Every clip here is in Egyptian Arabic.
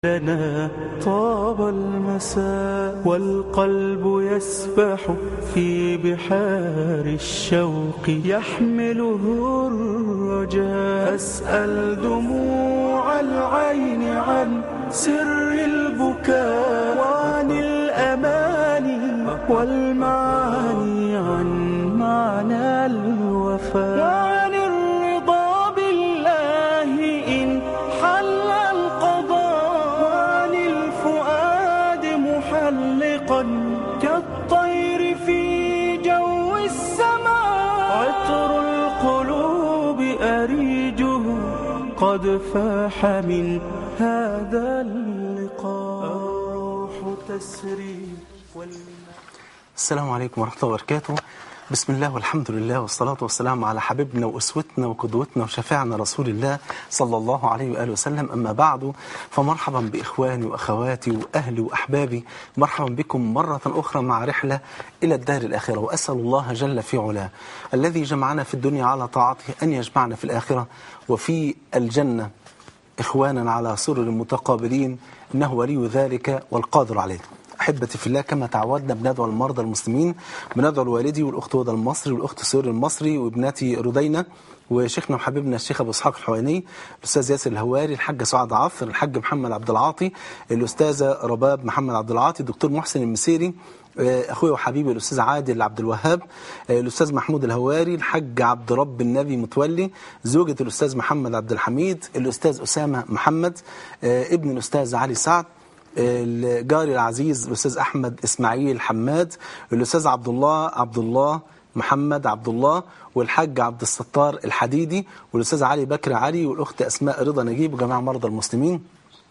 لنا طاب المساء والقلب يسبح في بحار الشوق يحمله الرجاء أسأل دموع العين عن سر البكاء وعن الأماني والمعاني عن معنى الوفاء وعن الرضا بالله إن حل القضاء وعن الفؤاد محلقا كالطير في جو السماء عطر القلوب أريجه قد فاح من هذا اللقاء الروح تسري والماء السلام عليكم ورحمة الله وبركاته بسم الله والحمد لله والصلاة والسلام على حبيبنا وأسوتنا وقدوتنا وشفيعنا رسول الله صلى الله عليه وآله وسلم أما بعد فمرحبا بإخواني وأخواتي وأهلي وأحبابي مرحبا بكم مرة أخرى مع رحلة إلى الدار الآخرة وأسأل الله جل في علاه الذي جمعنا في الدنيا على طاعته أن يجمعنا في الآخرة وفي الجنة إخوانا على سرر متقابلين إنه ولي ذلك والقادر عليه أحبتي في الله كما تعودنا بندعو المرضى المسلمين بندعو الوالدي والأخت هدى المصري والأخت سور المصري وابنتي ردينا وشيخنا وحبيبنا الشيخ ابو اسحاق الحويني الاستاذ ياسر الهواري الحاج سعد عفر الحاج محمد عبد العاطي الاستاذه رباب محمد عبد العاطي الدكتور محسن المسيري اخويا وحبيبي الاستاذ عادل عبد الوهاب الاستاذ محمود الهواري الحاج عبد رب النبي متولي زوجة الاستاذ محمد عبد الحميد الاستاذ اسامه محمد ابن الاستاذ علي سعد جاري العزيز الاستاذ احمد اسماعيل حماد الاستاذ عبد الله عبد الله محمد عبد الله والحاج عبد الستار الحديدي والاستاذ علي بكر علي والاخت اسماء رضا نجيب وجميع مرضى المسلمين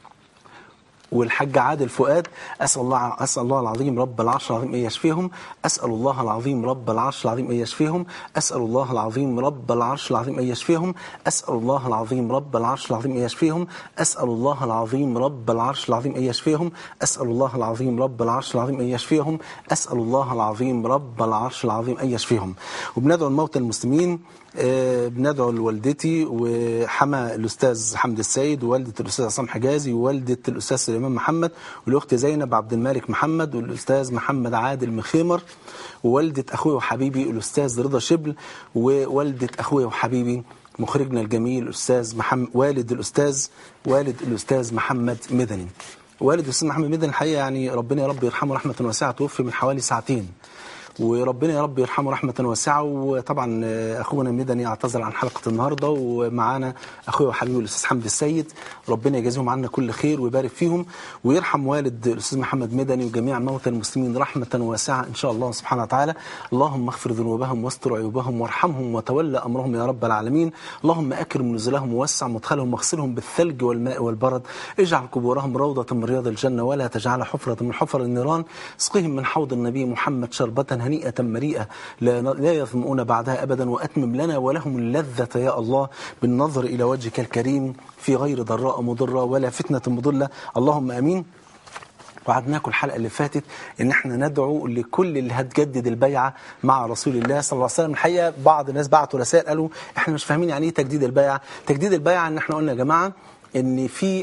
والحاج عادل فؤاد اسال الله اسال الله العظيم رب العرش العظيم ان يشفيهم اسال الله العظيم رب العرش العظيم ان يشفيهم اسال الله العظيم رب العرش العظيم ان يشفيهم اسال الله العظيم رب العرش العظيم ان يشفيهم اسال الله العظيم رب العرش العظيم ان يشفيهم اسال الله العظيم رب العرش العظيم ان يشفيهم اسال الله العظيم رب العرش العظيم ان يشفيهم وبندعو الموتى المسلمين بندعو لوالدتي وحما الاستاذ حمد السيد ووالده الاستاذ عصام حجازي ووالده الاستاذ سليمان محمد والاخت زينب عبد الملك محمد والاستاذ محمد عادل مخيمر ووالده اخويا وحبيبي الاستاذ رضا شبل ووالده اخويا وحبيبي مخرجنا الجميل الاستاذ محمد والد الاستاذ والد الاستاذ محمد مدني والد الاستاذ محمد مدني الحقيقه يعني ربنا يا رب يرحمه رحمه واسعه توفي من حوالي ساعتين وربنا يا رب يرحمه رحمة واسعة وطبعا أخونا مدني اعتذر عن حلقة النهاردة ومعانا أخويا وحبيبي الأستاذ حمد السيد ربنا يجازيهم عنا كل خير ويبارك فيهم ويرحم والد الأستاذ محمد مدني وجميع موتى المسلمين رحمة واسعة إن شاء الله سبحانه وتعالى اللهم اغفر ذنوبهم واستر عيوبهم وارحمهم وتولى أمرهم يا رب العالمين اللهم أكرم نزلهم ووسع مدخلهم واغسلهم بالثلج والماء والبرد اجعل قبورهم روضة من رياض الجنة ولا تجعل حفرة من حفر النيران اسقهم من حوض النبي محمد شربة هنيئة مريئة لا, لا يظمؤون بعدها أبدا وأتمم لنا ولهم اللذة يا الله بالنظر إلى وجهك الكريم في غير ضراء مضرة ولا فتنة مضلة اللهم أمين وعدناكم الحلقة اللي فاتت ان احنا ندعو لكل اللي هتجدد البيعة مع رسول الله صلى الله عليه وسلم الحقيقة بعض الناس بعتوا رسائل قالوا احنا مش فاهمين يعني ايه تجديد البيعة تجديد البيعة ان احنا قلنا يا جماعة ان في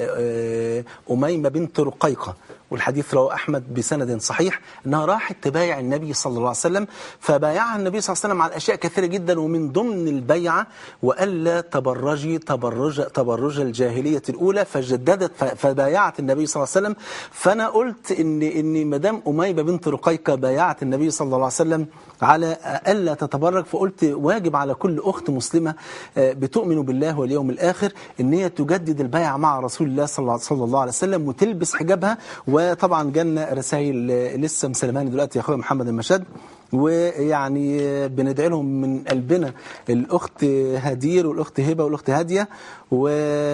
أميمة بنت رقيقة والحديث رواه أحمد بسند صحيح أنها راحت تبايع النبي صلى الله عليه وسلم فبايعها النبي صلى الله عليه وسلم على أشياء كثيرة جدا ومن ضمن البيعة وألا تبرجي تبرج, تبرج الجاهلية الأولى فجددت فبايعت النبي صلى الله عليه وسلم فأنا قلت إن إن مدام أميمة بنت رقيقة بايعت النبي صلى الله عليه وسلم على ألا تتبرج فقلت واجب على كل أخت مسلمة بتؤمن بالله واليوم الآخر إن هي تجدد البيعة مع رسول الله صلى الله عليه وسلم وتلبس حجابها وطبعا جالنا رسائل لسه مسلماني دلوقتي يا اخويا محمد المشاد ويعني بندعي لهم من قلبنا الاخت هدير والاخت هبه والاخت هاديه و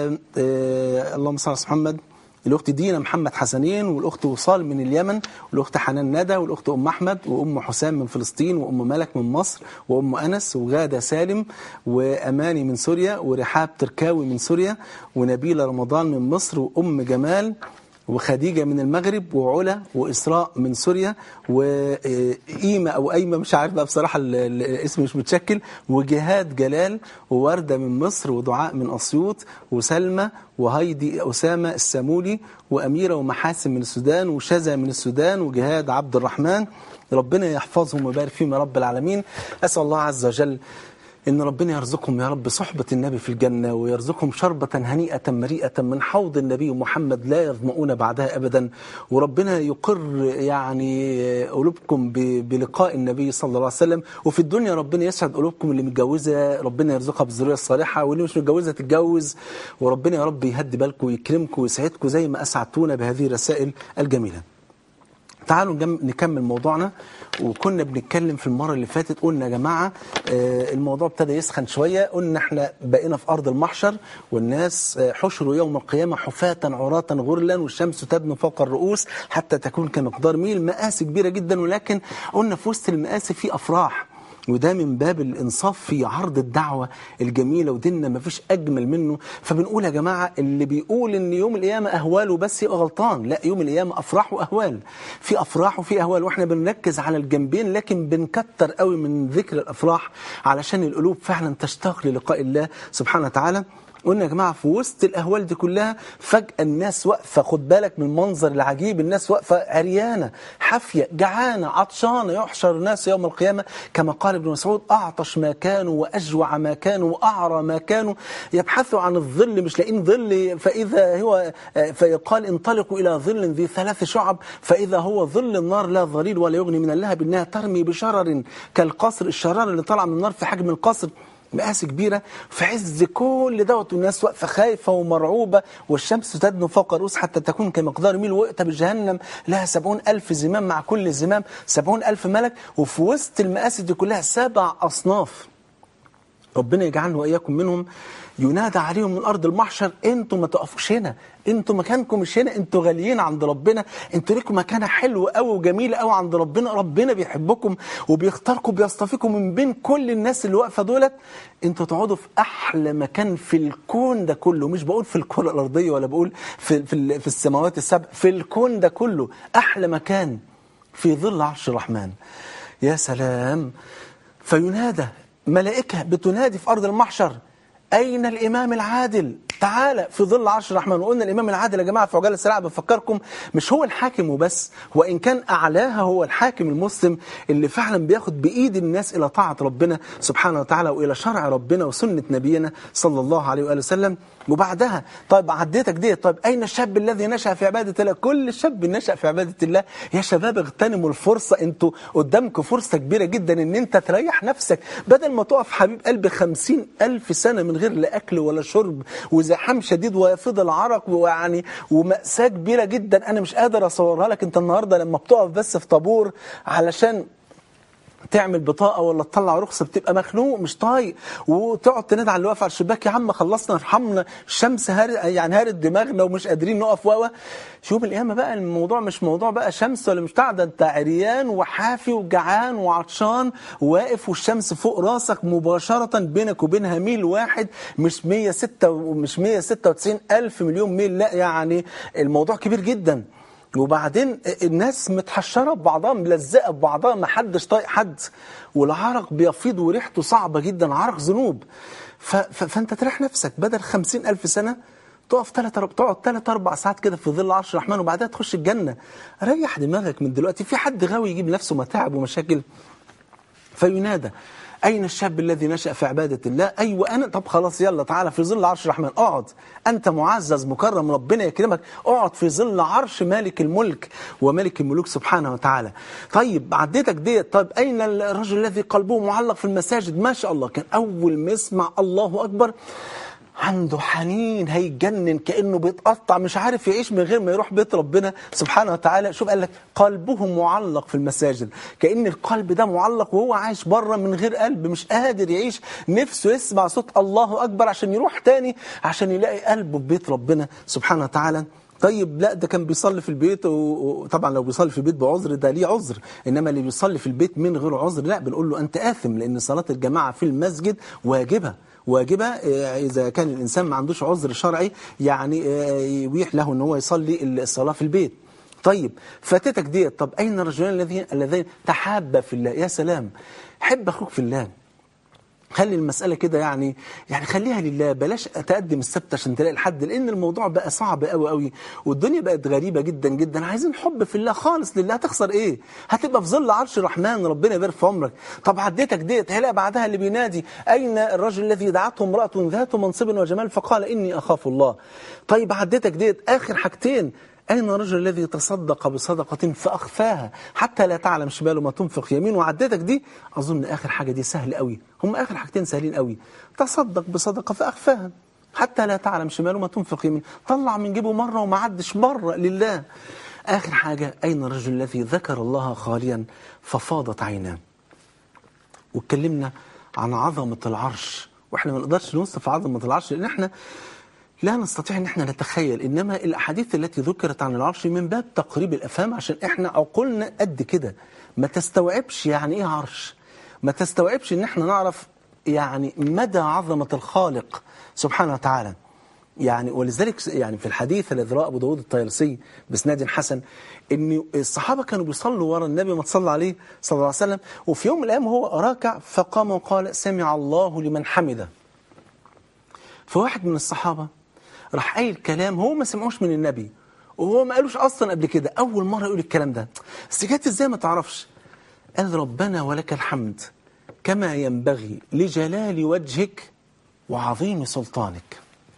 اللهم صل على محمد الاخت دينا محمد حسنين والاخت وصال من اليمن والاخت حنان ندى والاخت ام احمد وام حسام من فلسطين وام ملك من مصر وام انس وغاده سالم واماني من سوريا ورحاب تركاوي من سوريا ونبيله رمضان من مصر وام جمال وخديجة من المغرب وعلا وإسراء من سوريا وإيمة أو أيمة مش عارف بقى بصراحة ال- ال- الاسم مش متشكل وجهاد جلال ووردة من مصر ودعاء من أسيوط وسلمى وهيدي أسامة السامولي وأميرة ومحاسن من السودان وشذا من السودان وجهاد عبد الرحمن ربنا يحفظهم ويبارك فيهم يا رب العالمين أسأل الله عز وجل إن ربنا يرزقهم يا رب صحبة النبي في الجنة ويرزقهم شربة هنيئة مريئة من حوض النبي محمد لا يظمؤون بعدها أبدا وربنا يقر يعني قلوبكم ب- بلقاء النبي صلى الله عليه وسلم وفي الدنيا ربنا يسعد قلوبكم اللي متجوزة ربنا يرزقها بالذرية الصالحة واللي مش متجوزة تتجوز وربنا يا رب يهدي بالكم ويكرمكم ويسعدكم زي ما أسعدتونا بهذه الرسائل الجميلة تعالوا نجم- نكمل موضوعنا وكنا بنتكلم في المرة اللي فاتت قلنا يا جماعة آه، الموضوع ابتدى يسخن شوية قلنا احنا بقينا في أرض المحشر والناس آه، حشروا يوم القيامة حفاة عراة غرلا والشمس تدنو فوق الرؤوس حتى تكون كمقدار ميل مقاسي كبيرة جدا ولكن قلنا في وسط المقاسي في أفراح وده من باب الانصاف في عرض الدعوه الجميله وديننا ما فيش اجمل منه فبنقول يا جماعه اللي بيقول ان يوم القيامه اهوال وبس يبقى غلطان لا يوم القيامه افراح واهوال في افراح وفي اهوال واحنا بنركز على الجنبين لكن بنكتر قوي من ذكر الافراح علشان القلوب فعلا تشتاق للقاء الله سبحانه وتعالى قلنا يا جماعة في وسط الأهوال دي كلها فجأة الناس واقفة خد بالك من المنظر العجيب الناس واقفة عريانة حافية جعانة عطشانة يحشر الناس يوم القيامة كما قال ابن مسعود أعطش ما كانوا وأجوع ما كانوا وأعرى ما كانوا يبحثوا عن الظل مش لاقيين ظل فإذا هو فيقال انطلقوا إلى ظل ذي ثلاث شعب فإذا هو ظل النار لا ظليل ولا يغني من اللهب إنها ترمي بشرر كالقصر الشرار اللي طالع من النار في حجم القصر مقاس كبيرة في عز كل دوت والناس واقفة خايفة ومرعوبة والشمس تدنو فوق الرؤوس حتى تكون كمقدار ميل وقت بجهنم لها سبعون ألف زمام مع كل زمام سبعون ألف ملك وفي وسط المقاس دي كلها سبع أصناف ربنا يجعلنا واياكم منهم ينادى عليهم من ارض المحشر انتوا ما تقفوش هنا انتوا مكانكم مش هنا انتوا غاليين عند ربنا انتوا ليكم مكانه حلوه قوي وجميله قوي عند ربنا ربنا بيحبكم وبيختاركم بيصطفيكم من بين كل الناس اللي واقفه دولت انتوا تقعدوا في احلى مكان في الكون ده كله مش بقول في الكره الارضيه ولا بقول في في, ال- في السماوات السبع في الكون ده كله احلى مكان في ظل عرش الرحمن يا سلام فينادى ملائكة بتنادي في أرض المحشر أين الإمام العادل تعالى في ظل عرش الرحمن وقلنا الإمام العادل يا جماعة في عجالة السريعة بفكركم مش هو الحاكم وبس وإن كان أعلاها هو الحاكم المسلم اللي فعلا بياخد بإيد الناس إلى طاعة ربنا سبحانه وتعالى وإلى شرع ربنا وسنة نبينا صلى الله عليه وآله وسلم وبعدها طيب عديتك دي طيب أين الشاب الذي نشأ في عبادة الله كل شاب نشأ في عبادة الله يا شباب اغتنموا الفرصة انتوا قدامكم فرصة كبيرة جدا ان انت تريح نفسك بدل ما تقف حبيب قلبي خمسين ألف سنة من غير لا أكل ولا شرب وزحام شديد ويفيض العرق ويعني ومأساة كبيرة جدا أنا مش قادر أصورها لك أنت النهاردة لما بتقف بس في طابور علشان تعمل بطاقه ولا تطلع رخصه بتبقى مخنوق مش طايق وتقعد تنادي على اللي واقف على الشباك يا عم خلصنا ارحمنا الشمس هار يعني هارت دماغنا ومش قادرين نقف وقوه شوف القيامه بقى الموضوع مش موضوع بقى شمس ولا مش بتاع ده انت عريان وحافي وجعان وعطشان واقف والشمس فوق راسك مباشره بينك وبينها ميل واحد مش 106 ومش 196 الف مليون ميل لا يعني الموضوع كبير جدا وبعدين الناس متحشره ببعضها ملزقه ببعضها ما حدش طايق حد والعرق بيفيض وريحته صعبه جدا عرق ذنوب ف... ف... فانت تريح نفسك بدل خمسين ألف سنه تقف ثلاث تقعد ثلاث اربع ساعات كده في ظل عرش الرحمن وبعدها تخش الجنه ريح دماغك من دلوقتي في حد غاوي يجيب نفسه متاعب ومشاكل فينادى أين الشاب الذي نشأ في عبادة الله أيوة أنا طب خلاص يلا تعالى في ظل عرش الرحمن اقعد أنت معزز مكرم ربنا يكرمك اقعد في ظل عرش مالك الملك وملك الملوك سبحانه وتعالى طيب عديتك ديت طيب أين الرجل الذي قلبه معلق في المساجد ما شاء الله كان أول ما يسمع الله أكبر عنده حنين هيجنن كانه بيتقطع مش عارف يعيش من غير ما يروح بيت ربنا سبحانه وتعالى شوف قال لك قلبه معلق في المساجد كان القلب ده معلق وهو عايش بره من غير قلب مش قادر يعيش نفسه يسمع صوت الله اكبر عشان يروح تاني عشان يلاقي قلبه في بيت ربنا سبحانه وتعالى طيب لا ده كان بيصلي في البيت وطبعا لو بيصلي في البيت بعذر ده ليه عذر انما اللي بيصلي في البيت من غير عذر لا بنقول له انت اثم لان صلاه الجماعه في المسجد واجبه واجبة آه، إذا كان الإنسان ما عندوش عذر شرعي يعني آه، يبيح له أن هو يصلي الصلاة في البيت طيب فاتتك ديت طب أين الرجلان الذين الذين تحابا في الله يا سلام حب أخوك في الله خلي المسألة كده يعني يعني خليها لله بلاش تقدم السبت عشان تلاقي الحد لأن الموضوع بقى صعب قوي قوي والدنيا بقت غريبة جدا جدا عايزين حب في الله خالص لله هتخسر إيه؟ هتبقى في ظل عرش الرحمن ربنا يبارك في عمرك طب عديتك ديت هلاقي بعدها اللي بينادي أين الرجل الذي دعته امرأة ذات منصب وجمال فقال إني أخاف الله طيب عديتك ديت آخر حاجتين أين الرجل الذي تصدق بصدقة فأخفاها حتى لا تعلم شماله ما تنفق يمين وعدتك دي أظن آخر حاجة دي سهل قوي هم آخر حاجتين سهلين قوي تصدق بصدقة فأخفاها حتى لا تعلم شماله ما تنفق يمين طلع من جيبه مرة وما عدش مرة لله آخر حاجة أين الرجل الذي ذكر الله خاليا ففاضت عيناه واتكلمنا عن عظمة العرش واحنا ما نقدرش نوصف عظمة العرش لأن احنا لا نستطيع ان احنا نتخيل انما الاحاديث التي ذكرت عن العرش من باب تقريب الافهام عشان احنا عقولنا قد كده ما تستوعبش يعني ايه عرش ما تستوعبش ان احنا نعرف يعني مدى عظمة الخالق سبحانه وتعالى يعني ولذلك يعني في الحديث الذي رواه ابو داود الطيالسي باسناد حسن ان الصحابه كانوا بيصلوا ورا النبي ما تصلى عليه صلى الله عليه وسلم وفي يوم من الايام هو راكع فقام وقال سمع الله لمن حمده فواحد من الصحابه راح قايل كلام هو ما سمعوش من النبي وهو ما قالوش اصلا قبل كده اول مره يقول الكلام ده بس جت ازاي ما تعرفش قال ربنا ولك الحمد كما ينبغي لجلال وجهك وعظيم سلطانك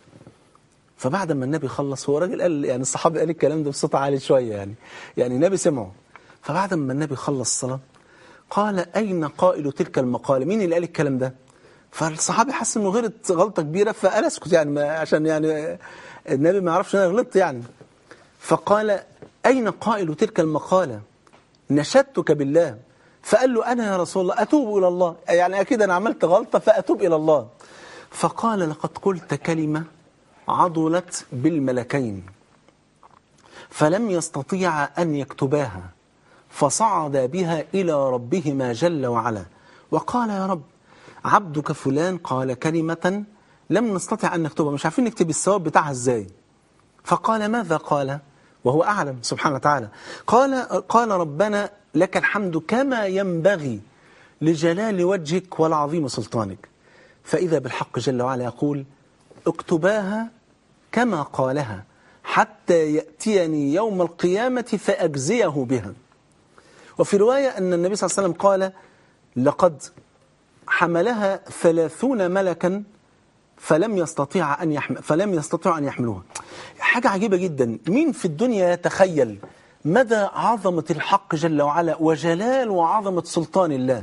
فبعد ما النبي خلص هو راجل قال يعني الصحابي قال الكلام ده بصوت عالي شويه يعني يعني النبي سمعه فبعد ما النبي خلص الصلاه قال اين قائل تلك المقاله مين اللي قال الكلام ده فالصحابي حس انه غلط غلطه كبيره فقال اسكت يعني ما عشان يعني النبي ما يعرفش ان انا غلطت يعني فقال اين قائل تلك المقاله نشدتك بالله فقال له انا يا رسول الله اتوب الى الله يعني اكيد انا عملت غلطه فاتوب الى الله فقال لقد قلت كلمه عضلت بالملكين فلم يستطيع ان يكتباها فصعد بها الى ربهما جل وعلا وقال يا رب عبدك فلان قال كلمة لم نستطع أن نكتبها مش عارفين نكتب الثواب بتاعها إزاي فقال ماذا قال وهو أعلم سبحانه وتعالى قال, قال ربنا لك الحمد كما ينبغي لجلال وجهك والعظيم سلطانك فإذا بالحق جل وعلا يقول اكتباها كما قالها حتى يأتيني يوم القيامة فأجزيه بها وفي رواية أن النبي صلى الله عليه وسلم قال لقد حملها ثلاثون ملكا فلم يستطيع أن يحمل فلم يستطيع أن يحملوها حاجة عجيبة جدا مين في الدنيا يتخيل مدى عظمة الحق جل وعلا وجلال وعظمة سلطان الله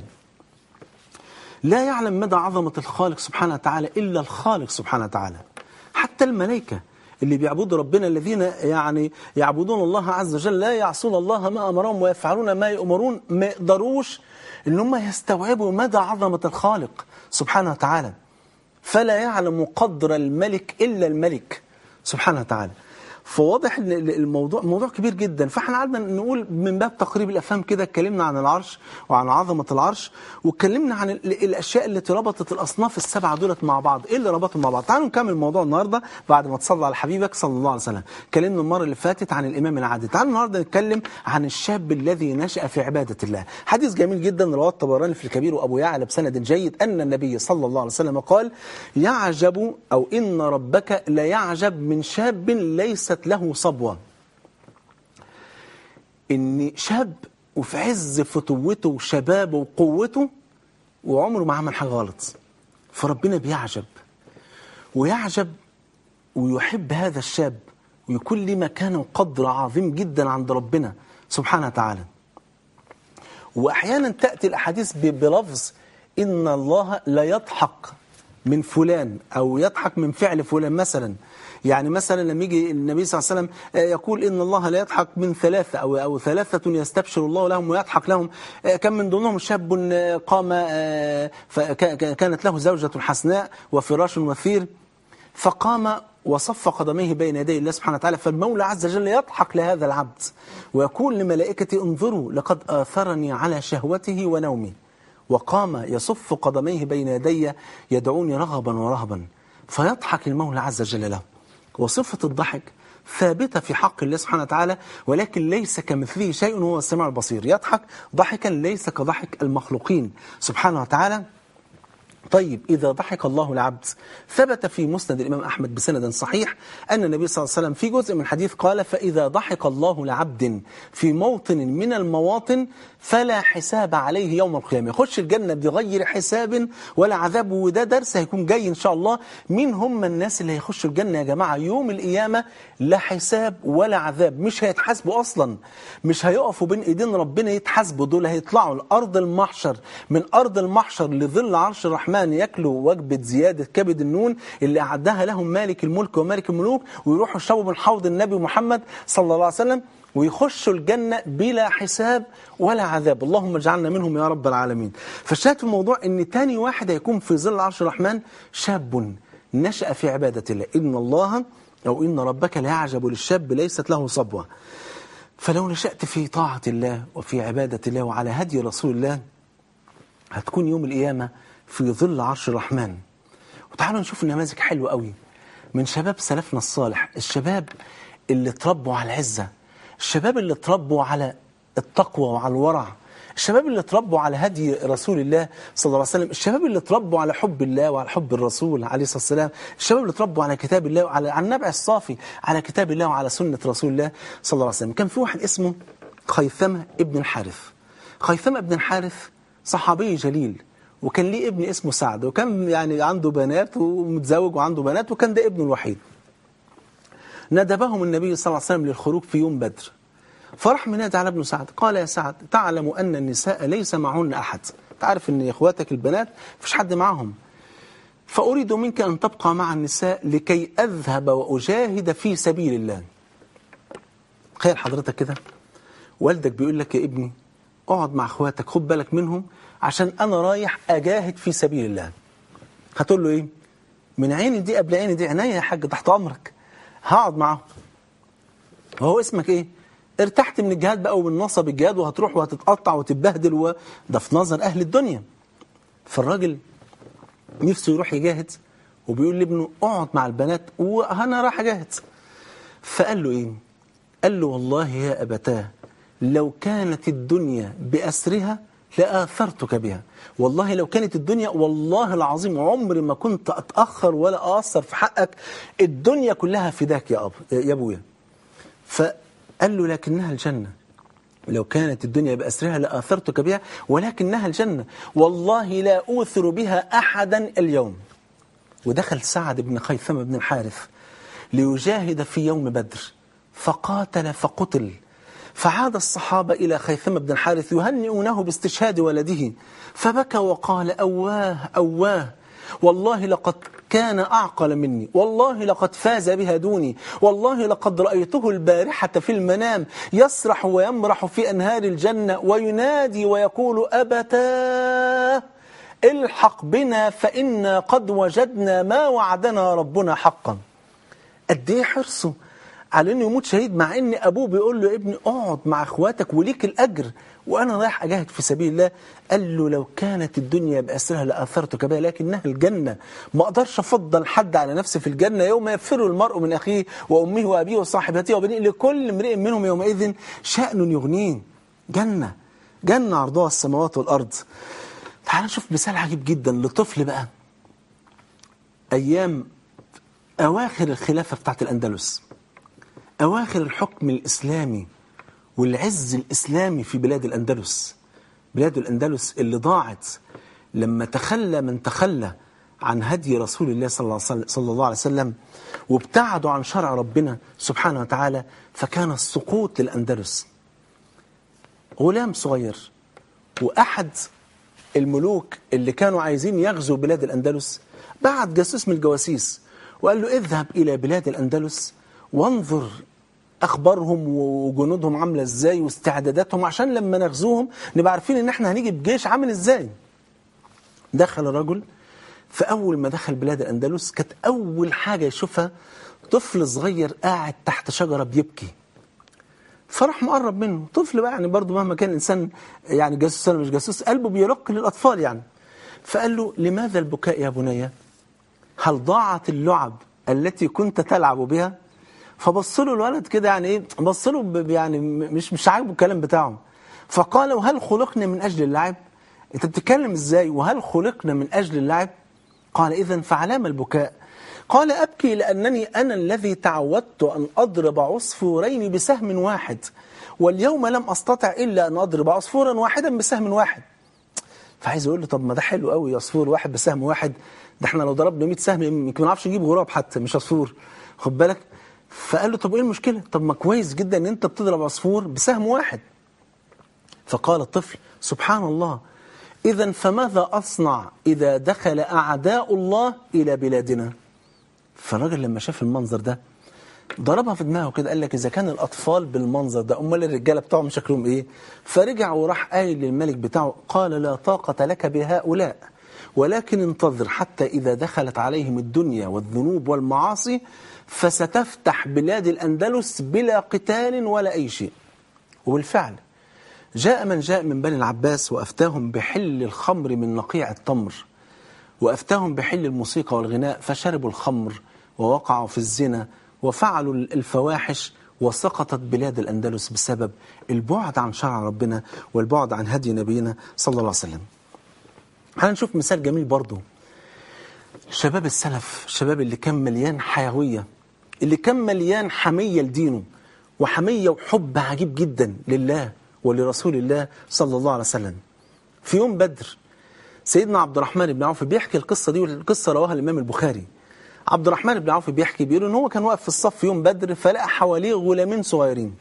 لا يعلم مدى عظمة الخالق سبحانه وتعالى إلا الخالق سبحانه وتعالى حتى الملائكة اللي بيعبدوا ربنا الذين يعني يعبدون الله عز وجل لا يعصون الله ما أمرهم ويفعلون ما يؤمرون ما يقدروش ان هم يستوعبوا مدى عظمة الخالق سبحانه وتعالى فلا يعلم قدر الملك إلا الملك سبحانه وتعالى فواضح ان الموضوع موضوع كبير جدا فاحنا قعدنا نقول من باب تقريب الافهام كده اتكلمنا عن العرش وعن عظمه العرش واتكلمنا عن الاشياء التي ربطت الاصناف السبعه دولت مع بعض ايه اللي ربطهم مع بعض تعالوا نكمل الموضوع النهارده بعد ما تصلى على حبيبك صلى الله عليه وسلم اتكلمنا المره اللي فاتت عن الامام العادل تعالوا النهارده نتكلم عن الشاب الذي نشا في عباده الله حديث جميل جدا رواه الطبراني في الكبير وابو يعلى بسند جيد ان النبي صلى الله عليه وسلم قال يعجب او ان ربك ليعجب من شاب ليست له صبوه ان شاب وفي عز فتوته وشبابه وقوته وعمره ما عمل حاجه غلط فربنا بيعجب ويعجب ويحب هذا الشاب ويكون له مكانه وقدر عظيم جدا عند ربنا سبحانه وتعالى واحيانا تاتي الاحاديث بلفظ ان الله لا يضحك من فلان او يضحك من فعل فلان مثلا يعني مثلا لما يجي النبي صلى الله عليه وسلم يقول إن الله لا يضحك من ثلاثة أو, أو ثلاثة يستبشر الله لهم ويضحك لهم كان من ضمنهم شاب قام كانت له زوجة حسناء وفراش وثير فقام وصف قدميه بين يدي الله سبحانه وتعالى فالمولى عز وجل يضحك لهذا العبد ويقول لملائكته انظروا لقد آثرني على شهوته ونومه وقام يصف قدميه بين يدي يدعوني رغبا ورهبا فيضحك المولى عز وجل له وصفة الضحك ثابتة في حق الله سبحانه وتعالى ولكن ليس كمثله شيء وهو السميع البصير يضحك ضحكا ليس كضحك المخلوقين سبحانه وتعالى طيب إذا ضحك الله العبد ثبت في مسند الإمام أحمد بسند صحيح أن النبي صلى الله عليه وسلم في جزء من الحديث قال فإذا ضحك الله لعبد في موطن من المواطن فلا حساب عليه يوم القيامة يخش الجنة بغير حساب ولا عذاب وده درس هيكون جاي إن شاء الله مين هم الناس اللي هيخشوا الجنة يا جماعة يوم القيامة لا حساب ولا عذاب مش هيتحاسبوا أصلا مش هيقفوا بين إيدين ربنا يتحاسبوا دول هيطلعوا لأرض المحشر من أرض المحشر لظل عرش الرحمن ياكلوا وجبة زيادة كبد النون اللي أعدها لهم مالك الملك ومالك الملوك ويروحوا يشربوا من حوض النبي محمد صلى الله عليه وسلم ويخشوا الجنة بلا حساب ولا عذاب اللهم اجعلنا منهم يا رب العالمين فالشاهد في الموضوع ان تاني واحد هيكون في ظل عرش الرحمن شاب نشأ في عبادة الله إن الله أو إن ربك ليعجب للشاب ليست له صبوة فلو نشأت في طاعة الله وفي عبادة الله وعلى هدي رسول الله هتكون يوم القيامة في ظل عرش الرحمن وتعالوا نشوف نماذج حلوة قوي من شباب سلفنا الصالح الشباب اللي اتربوا على العزة الشباب اللي اتربوا على التقوى وعلى الورع الشباب اللي اتربوا على هدي رسول الله صلى الله عليه وسلم الشباب اللي اتربوا على حب الله وعلى حب الرسول عليه الصلاة والسلام الشباب اللي اتربوا على كتاب الله وعلى على النبع الصافي على كتاب الله وعلى سنة رسول الله صلى الله عليه وسلم كان في واحد اسمه خيثمة ابن الحارث خيثمة ابن الحارث صحابي جليل وكان ليه ابن اسمه سعد وكان يعني عنده بنات ومتزوج وعنده بنات وكان ده ابنه الوحيد ندبهم النبي صلى الله عليه وسلم للخروج في يوم بدر فرح منادى على ابن سعد قال يا سعد تعلم أن النساء ليس معهن أحد تعرف أن إخواتك البنات فيش حد معهم فأريد منك أن تبقى مع النساء لكي أذهب وأجاهد في سبيل الله تخيل حضرتك كده والدك بيقول لك يا ابني اقعد مع اخواتك خد بالك منهم عشان انا رايح اجاهد في سبيل الله هتقول له ايه من عيني دي قبل عيني دي عينيا يا حاج تحت امرك هقعد معاهم وهو اسمك ايه ارتحت من الجهاد بقى ومن نصب الجهاد وهتروح وهتتقطع وتتبهدل وده في نظر اهل الدنيا فالراجل نفسه يروح يجاهد وبيقول لابنه اقعد مع البنات وانا راح اجاهد فقال له ايه قال له والله يا ابتاه لو كانت الدنيا بأسرها لآثرتك بها والله لو كانت الدنيا والله العظيم عمري ما كنت أتأخر ولا أقصر في حقك الدنيا كلها فداك يا, أب يا أبويا فقال له لكنها الجنة لو كانت الدنيا بأسرها لآثرتك بها ولكنها الجنة والله لا أوثر بها أحدا اليوم ودخل سعد بن خيثمة بن الحارث ليجاهد في يوم بدر فقاتل فقتل فعاد الصحابة إلى خيثمة بن الحارث يهنئونه باستشهاد ولده فبكى وقال أواه أواه والله لقد كان أعقل مني والله لقد فاز بها دوني والله لقد رأيته البارحة في المنام يسرح ويمرح في أنهار الجنة وينادي ويقول أبتاه الحق بنا فإنا قد وجدنا ما وعدنا ربنا حقا قد ايه حرصه على انه يموت شهيد مع ان ابوه بيقول له يا ابني اقعد مع اخواتك وليك الاجر وانا رايح اجاهد في سبيل الله قال له لو كانت الدنيا باسرها لاثرتك بها لكنها الجنه ما اقدرش افضل حد على نفسي في الجنه يوم يفر المرء من اخيه وامه وابيه وصاحبته وبنيه لكل امرئ منهم يومئذ شان يغنيه جنه جنه عرضها السماوات والارض تعال نشوف مثال عجيب جدا لطفل بقى ايام اواخر الخلافه بتاعت الاندلس أواخر الحكم الإسلامي والعز الإسلامي في بلاد الأندلس بلاد الأندلس اللي ضاعت لما تخلى من تخلى عن هدي رسول الله صلى الله, صلى الله عليه وسلم وابتعدوا عن شرع ربنا سبحانه وتعالى فكان السقوط للأندلس غلام صغير وأحد الملوك اللي كانوا عايزين يغزوا بلاد الأندلس بعت جاسوس من الجواسيس وقال له اذهب إلى بلاد الأندلس وانظر اخبارهم وجنودهم عامله ازاي واستعداداتهم عشان لما نغزوهم نبقى عارفين ان احنا هنيجي بجيش عامل ازاي دخل الرجل فاول ما دخل بلاد الاندلس كانت اول حاجه يشوفها طفل صغير قاعد تحت شجره بيبكي فراح مقرب منه طفل بقى يعني برضه مهما كان الانسان يعني جاسوس ولا مش جاسوس قلبه بيرق للاطفال يعني فقال له لماذا البكاء يا بني هل ضاعت اللعب التي كنت تلعب بها فبص له الولد كده يعني ايه بص له ب- يعني م- مش مش عاجبه الكلام بتاعه فقال وهل خلقنا من اجل اللعب انت بتتكلم ازاي وهل خلقنا من اجل اللعب قال اذا فعلام البكاء قال ابكي لانني انا الذي تعودت ان اضرب عصفورين بسهم واحد واليوم لم استطع الا ان اضرب عصفورا واحدا بسهم واحد فعايز اقول له طب ما ده حلو قوي عصفور واحد بسهم واحد ده احنا لو ضربنا 100 سهم يمكن ما نعرفش نجيب غراب حتى مش عصفور خد بالك فقال له طب ايه المشكله طب ما كويس جدا ان انت بتضرب عصفور بسهم واحد فقال الطفل سبحان الله اذا فماذا اصنع اذا دخل اعداء الله الى بلادنا فالراجل لما شاف المنظر ده ضربها في دماغه كده قال لك اذا كان الاطفال بالمنظر ده امال الرجاله بتوعهم شكلهم ايه فرجع وراح قايل للملك بتاعه قال لا طاقه لك بهؤلاء ولكن انتظر حتى اذا دخلت عليهم الدنيا والذنوب والمعاصي فستفتح بلاد الاندلس بلا قتال ولا اي شيء وبالفعل جاء من جاء من بني العباس وافتاهم بحل الخمر من نقيع التمر وأفتاهم بحل الموسيقى والغناء فشربوا الخمر ووقعوا في الزنا وفعلوا الفواحش وسقطت بلاد الأندلس بسبب البعد عن شرع ربنا والبعد عن هدي نبينا صلى الله عليه وسلم هنشوف مثال جميل برضو شباب السلف الشباب اللي كان مليان حيوية اللي كان مليان حمية لدينه وحمية وحب عجيب جدا لله ولرسول الله صلى الله عليه وسلم في يوم بدر سيدنا عبد الرحمن بن عوف بيحكي القصة دي والقصة رواها الإمام البخاري عبد الرحمن بن عوف بيحكي بيقول إن هو كان واقف في الصف في يوم بدر فلقى حواليه غلامين صغيرين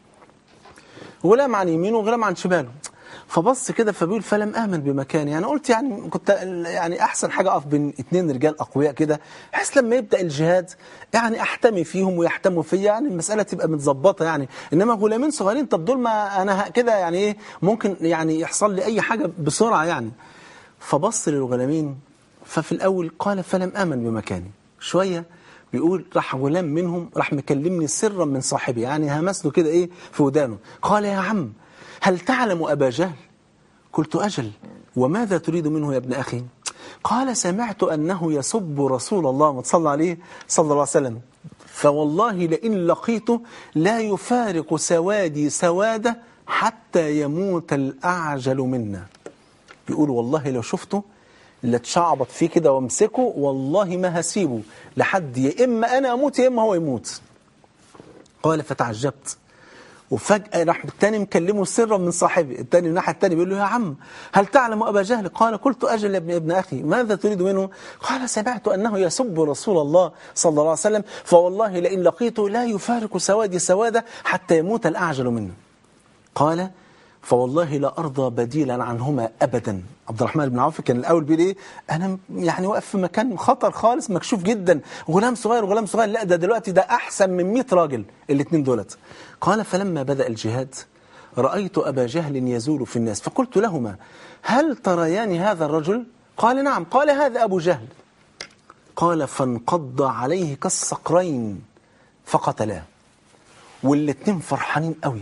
غلام عن يمينه وغلام عن شماله فبص كده فبيقول فلم امن بمكاني يعني قلت يعني كنت يعني احسن حاجه اقف بين اتنين رجال اقوياء كده بحيث لما يبدا الجهاد يعني احتمي فيهم ويحتموا فيا يعني المساله تبقى متظبطه يعني انما غلامين صغيرين طب دول ما انا ه- كده يعني ايه ممكن يعني يحصل لي اي حاجه بسرعه يعني فبص للغلامين ففي الأول قال فلم آمن بمكاني شوية بيقول راح غلام منهم راح مكلمني سرا من صاحبي يعني همس له كده ايه في ودانه قال يا عم هل تعلم أبا جهل قلت أجل وماذا تريد منه يا ابن أخي قال سمعت أنه يسب رسول الله ما صلى عليه صلى الله عليه وسلم فوالله لئن لقيته لا يفارق سوادي سواده حتى يموت الأعجل منا بيقول والله لو شفته لاتشعبط فيه كده وامسكه والله ما هسيبه لحد يا اما انا اموت يا اما هو يموت قال فتعجبت وفجأة راح التاني مكلمه سرا من صاحبي التاني من الناحية التانية بيقول له يا عم هل تعلم أبا جهل قال قلت أجل يا ابن, ابن أخي ماذا تريد منه قال سمعت أنه يسب رسول الله صلى الله عليه وسلم فوالله لئن لقيته لا يفارق سوادي سوادة حتى يموت الأعجل منه قال فوالله لا أرضى بديلا عنهما أبدا عبد الرحمن بن عوف كان الأول بيقول إيه أنا يعني واقف في مكان خطر خالص مكشوف جدا غلام صغير غلام صغير لا ده دلوقتي ده أحسن من 100 راجل الاثنين دولت قال فلما بدأ الجهاد رأيت أبا جهل يزول في الناس فقلت لهما هل تريان هذا الرجل قال نعم قال هذا أبو جهل قال فانقض عليه كالصقرين فقتلاه والاثنين فرحانين قوي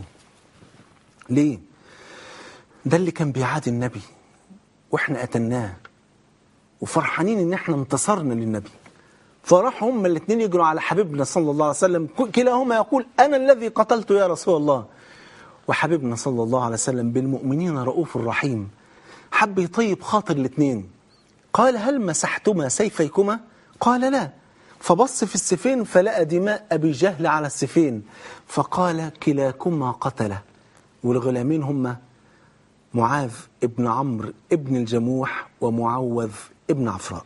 ليه ده اللي كان بيعادي النبي واحنا قتلناه وفرحانين ان احنا انتصرنا للنبي فراحوا هما الاثنين يجروا على حبيبنا صلى الله عليه وسلم كلاهما يقول انا الذي قتلت يا رسول الله وحبيبنا صلى الله عليه وسلم بالمؤمنين رؤوف رحيم حب يطيب خاطر الاثنين قال هل مسحتما سيفيكما قال لا فبص في السيفين فلقى دماء ابي جهل على السيفين فقال كلاكما قتله والغلامين هما معاذ ابن عمرو ابن الجموح ومعوذ ابن عفراء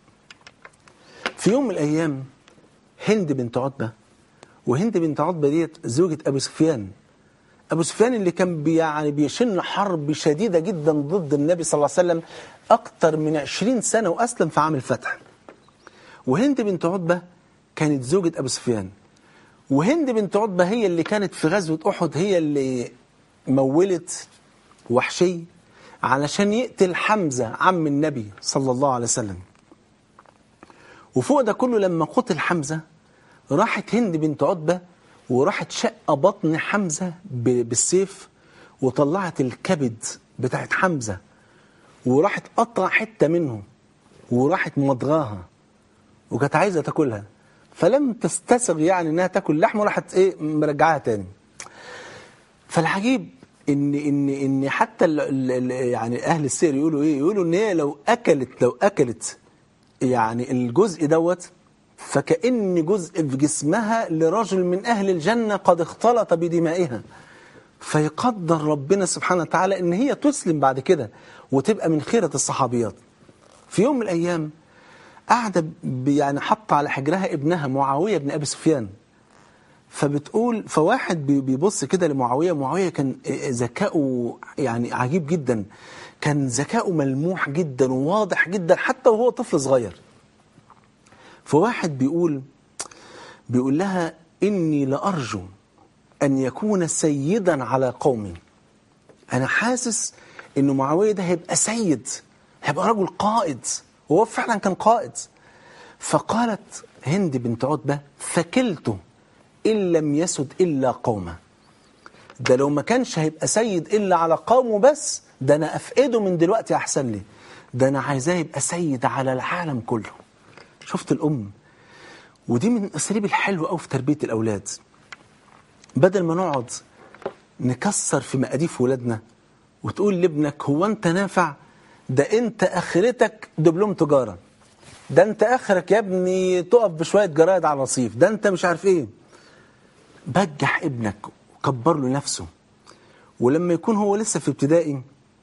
في يوم من الأيام هند بنت عتبة وهند بنت عتبة ديت زوجة أبو سفيان أبو سفيان اللي كان بي يعني بيشن حرب شديدة جدا ضد النبي صلى الله عليه وسلم أكتر من عشرين سنة وأسلم في عام الفتح وهند بنت عتبة كانت زوجة أبو سفيان وهند بنت عتبة هي اللي كانت في غزوة أحد هي اللي مولت وحشي علشان يقتل حمزة عم النبي صلى الله عليه وسلم وفوق ده كله لما قتل حمزة راحت هند بنت عتبة وراحت شق بطن حمزة ب- بالسيف وطلعت الكبد بتاعت حمزة وراحت قطع حتة منه وراحت مضغاها وكانت عايزة تاكلها فلم تستسغ يعني انها تاكل لحم وراحت ايه مرجعاها تاني فالعجيب ان ان ان حتى ال ال يعني اهل السير يقولوا ايه يقولوا ان هي لو اكلت لو اكلت يعني الجزء دوت فكأن جزء في جسمها لرجل من أهل الجنة قد اختلط بدمائها فيقدر ربنا سبحانه وتعالى ان هي تسلم بعد كده وتبقى من خيرة الصحابيات في يوم من الأيام قاعدة ب- يعني حط على حجرها ابنها معاوية بن أبي سفيان فبتقول فواحد بي- بيبص كده لمعاوية معاوية كان ذكاؤه يعني عجيب جدا كان ذكاؤه ملموح جدا وواضح جدا حتى وهو طفل صغير فواحد بيقول بيقول لها إني لأرجو أن يكون سيدا على قومي أنا حاسس إنه معاوية ده هيبقى سيد هيبقى رجل قائد وهو فعلا كان قائد فقالت هند بنت عتبة فكلته إن لم يسد إلا قومه ده لو ما كانش هيبقى سيد إلا على قومه بس ده أنا أفقده من دلوقتي أحسن لي ده أنا عايزاه يبقى سيد على العالم كله شفت الأم ودي من الأساليب الحلوة أوي في تربية الأولاد بدل ما نقعد نكسر في مقاديف ولادنا وتقول لابنك هو أنت نافع ده أنت آخرتك دبلوم تجارة ده أنت آخرك يا ابني تقف بشوية جرايد على الرصيف ده أنت مش عارف إيه بجح ابنك وكبر له نفسه ولما يكون هو لسه في ابتدائي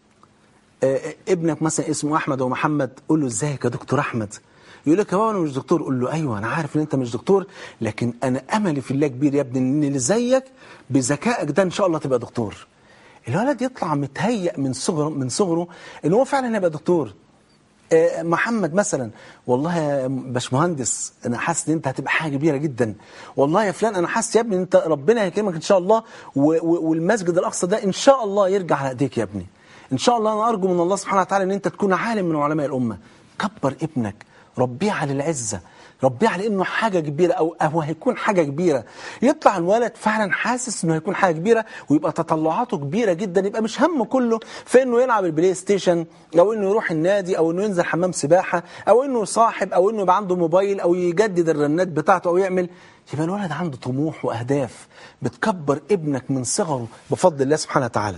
آه، ابنك مثلا اسمه احمد او محمد قول له ازيك يا دكتور احمد يقول لك يا بابا انا مش دكتور قول له ايوه انا عارف ان انت مش دكتور لكن انا املي في الله كبير يا ابني ان اللي زيك بذكائك ده ان شاء الله تبقى دكتور الولد يطلع متهيأ من صغره من صغره ان هو فعلا هيبقى دكتور آه، محمد مثلا والله يا باشمهندس انا حاسس ان انت هتبقى حاجه كبيره جدا والله يا فلان انا حاسس يا ابني انت ربنا هيكرمك ان شاء الله و- و- والمسجد الاقصى ده ان شاء الله يرجع على ايديك يا ابني ان شاء الله انا ارجو من الله سبحانه وتعالى ان انت تكون عالم من علماء الامه كبر ابنك ربيه على العزه ربيه على انه حاجه كبيره او او هيكون حاجه كبيره يطلع الولد فعلا حاسس انه هيكون حاجه كبيره ويبقى تطلعاته كبيره جدا يبقى مش همه كله في انه يلعب البلاي ستيشن او انه يروح النادي او انه ينزل حمام سباحه او انه يصاحب او انه يبقى عنده موبايل او يجدد الرنات بتاعته او يعمل يبقى الولد عنده طموح واهداف بتكبر ابنك من صغره بفضل الله سبحانه وتعالى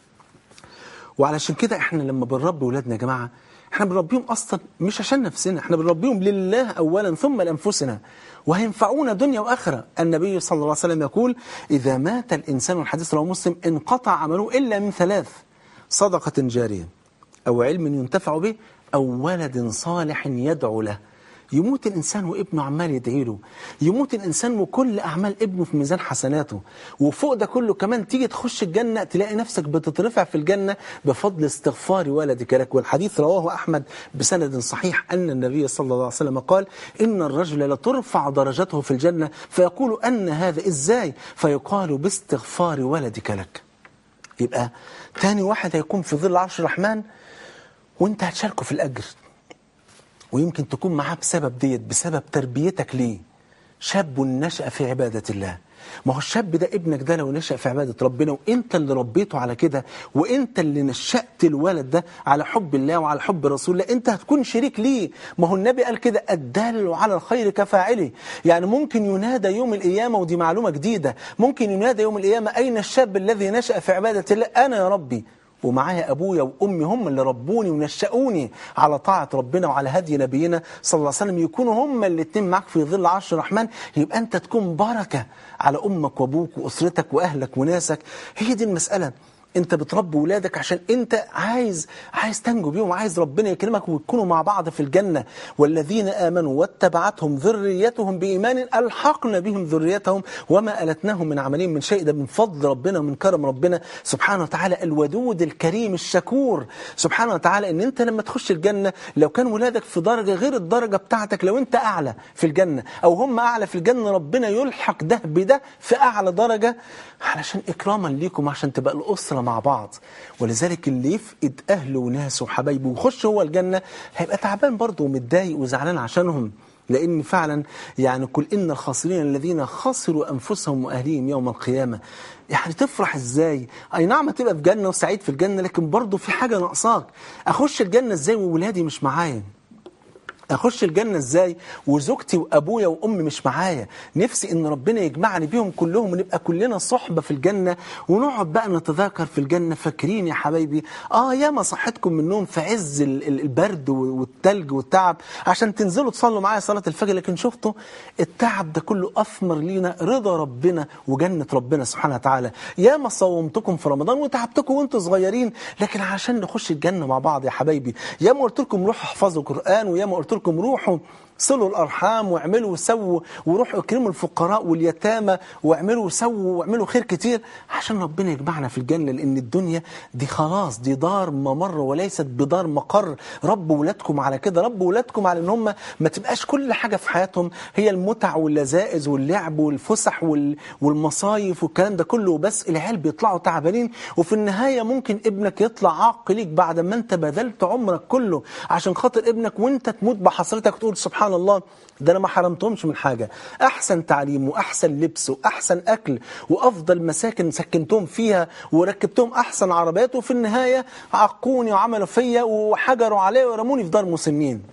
وعلشان كده احنا لما بنربي ولادنا يا جماعه احنا بنربيهم اصلا مش عشان نفسنا احنا بنربيهم لله اولا ثم لانفسنا وهينفعونا دنيا واخره النبي صلى الله عليه وسلم يقول اذا مات الانسان الحديث رواه مسلم انقطع عمله الا من ثلاث صدقه جاريه او علم ينتفع به او ولد صالح يدعو له يموت الإنسان وابنه عمال يدعي له يموت الإنسان وكل أعمال ابنه في ميزان حسناته وفوق ده كله كمان تيجي تخش الجنة تلاقي نفسك بتترفع في الجنة بفضل استغفار والدك لك والحديث رواه أحمد بسند صحيح أن النبي صلى الله عليه وسلم قال إن الرجل لترفع درجته في الجنة فيقول أن هذا إزاي فيقال باستغفار ولدك لك يبقى تاني واحد هيكون في ظل عرش الرحمن وانت هتشاركه في الأجر ويمكن تكون معاه بسبب ديت بسبب تربيتك ليه شاب نشأ في عبادة الله ما هو الشاب ده ابنك ده لو نشأ في عبادة ربنا وانت اللي ربيته على كده وانت اللي نشأت الولد ده على حب الله وعلى حب رسول الله انت هتكون شريك ليه ما هو النبي قال كده الدال على الخير كفاعله يعني ممكن ينادى يوم القيامة ودي معلومة جديدة ممكن ينادى يوم القيامة أين الشاب الذي نشأ في عبادة الله أنا يا ربي ومعايا أبويا وأمي هم اللي ربوني ونشأوني على طاعة ربنا وعلى هدي نبينا صلى الله عليه وسلم يكونوا هم الاثنين معاك في ظل عرش الرحمن يبقى أنت تكون بركة على أمك وأبوك وأسرتك وأهلك وناسك هي دي المسألة انت بتربي ولادك عشان انت عايز عايز تنجو بيهم وعايز ربنا يكرمك وتكونوا مع بعض في الجنة والذين آمنوا واتبعتهم ذريتهم بإيمان ألحقنا بهم ذريتهم وما ألتناهم من عملهم من شيء ده من فضل ربنا ومن كرم ربنا سبحانه وتعالى الودود الكريم الشكور سبحانه وتعالى ان انت لما تخش الجنة لو كان ولادك في درجة غير الدرجة بتاعتك لو انت أعلى في الجنة أو هم أعلى في الجنة ربنا يلحق ده بده في أعلى درجة علشان إكراما ليكم عشان تبقى الأسرة مع بعض ولذلك اللي يفقد أهله وناسه وحبايبه ويخش هو الجنة هيبقى تعبان برضه ومتضايق وزعلان عشانهم لان فعلا يعني قل ان الخاسرين الذين خسروا انفسهم واهليهم يوم القيامه يعني تفرح ازاي اي نعم هتبقى في جنه وسعيد في الجنه لكن برضه في حاجه ناقصاك اخش الجنه ازاي وولادي مش معايا اخش الجنه ازاي وزوجتي وابويا وامي مش معايا نفسي ان ربنا يجمعني بيهم كلهم ونبقى كلنا صحبه في الجنه ونقعد بقى نتذاكر في الجنه فاكرين يا حبايبي اه ياما صحتكم من النوم في عز ال- ال- البرد والتلج والتعب عشان تنزلوا تصلوا معايا صلاه الفجر لكن شفتوا التعب ده كله اثمر لينا رضا ربنا وجنه ربنا سبحانه وتعالى ياما صومتكم في رمضان وتعبتكم وانتم صغيرين لكن عشان نخش الجنه مع بعض يا حبايبي ياما قلت لكم روحوا احفظوا قران وياما قلت لكم روحوا صلوا الارحام واعملوا وسووا وروحوا اكرموا الفقراء واليتامى واعملوا وسووا واعمللوا خير كتير عشان ربنا يجمعنا في الجنه لان الدنيا دي خلاص دي دار ممر وليست بدار مقر رب ولادكم على كده رب ولادكم على ان هم ما تبقاش كل حاجه في حياتهم هي المتع واللذائذ واللعب والفسح وال- والمصايف والكلام ده كله بس العيال بيطلعوا تعبانين وفي النهايه ممكن ابنك يطلع عاق ليك بعد ما انت بذلت عمرك كله عشان خاطر ابنك وانت تموت بحسرتك تقول سبحان الله ده انا ما حرمتهمش من حاجه احسن تعليم واحسن لبس واحسن اكل وافضل مساكن سكنتهم فيها وركبتهم احسن عربيات وفي النهايه عقوني وعملوا فيا وحجروا عليا ورموني في دار مسنين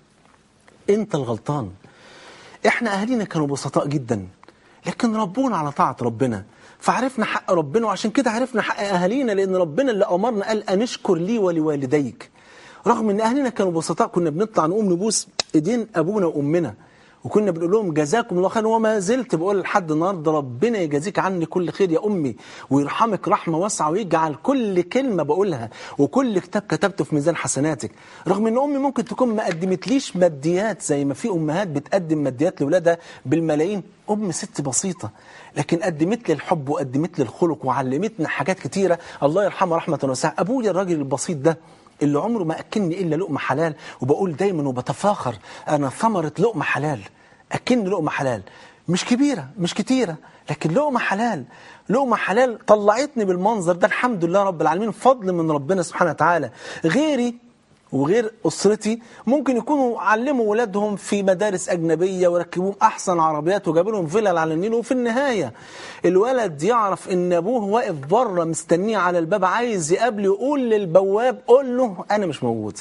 انت الغلطان احنا اهالينا كانوا بسطاء جدا لكن ربونا على طاعه ربنا فعرفنا حق ربنا وعشان كده عرفنا حق اهالينا لان ربنا اللي امرنا قال ان اشكر لي ولوالديك رغم ان اهالينا كانوا بسطاء كنا بنطلع نقوم نبوس ايدين ابونا وامنا وكنا بنقول لهم جزاكم الله خير وما زلت بقول لحد النهارده ربنا يجازيك عني كل خير يا امي ويرحمك رحمه واسعه ويجعل كل كلمه بقولها وكل كتاب كتبته في ميزان حسناتك رغم ان امي ممكن تكون ما قدمتليش ماديات زي ما في امهات بتقدم ماديات لاولادها بالملايين ام ست بسيطه لكن قدمت لي الحب وقدمت لي الخلق وعلمتنا حاجات كتيره الله يرحمها رحمه واسعه ابويا الراجل البسيط ده اللي عمره ما اكلني الا لقمه حلال وبقول دايما وبتفاخر انا ثمره لقمه حلال اكلني لقمه حلال مش كبيره مش كتيره لكن لقمه حلال لقمه حلال طلعتني بالمنظر ده الحمد لله رب العالمين فضل من ربنا سبحانه وتعالى غيري وغير أسرتي ممكن يكونوا علموا ولادهم في مدارس أجنبية وركبوهم أحسن عربيات وجابوا لهم فيلل على النيل وفي النهاية الولد يعرف إن أبوه واقف بره مستنيه على الباب عايز يقابله يقول للبواب قول له أنا مش موجود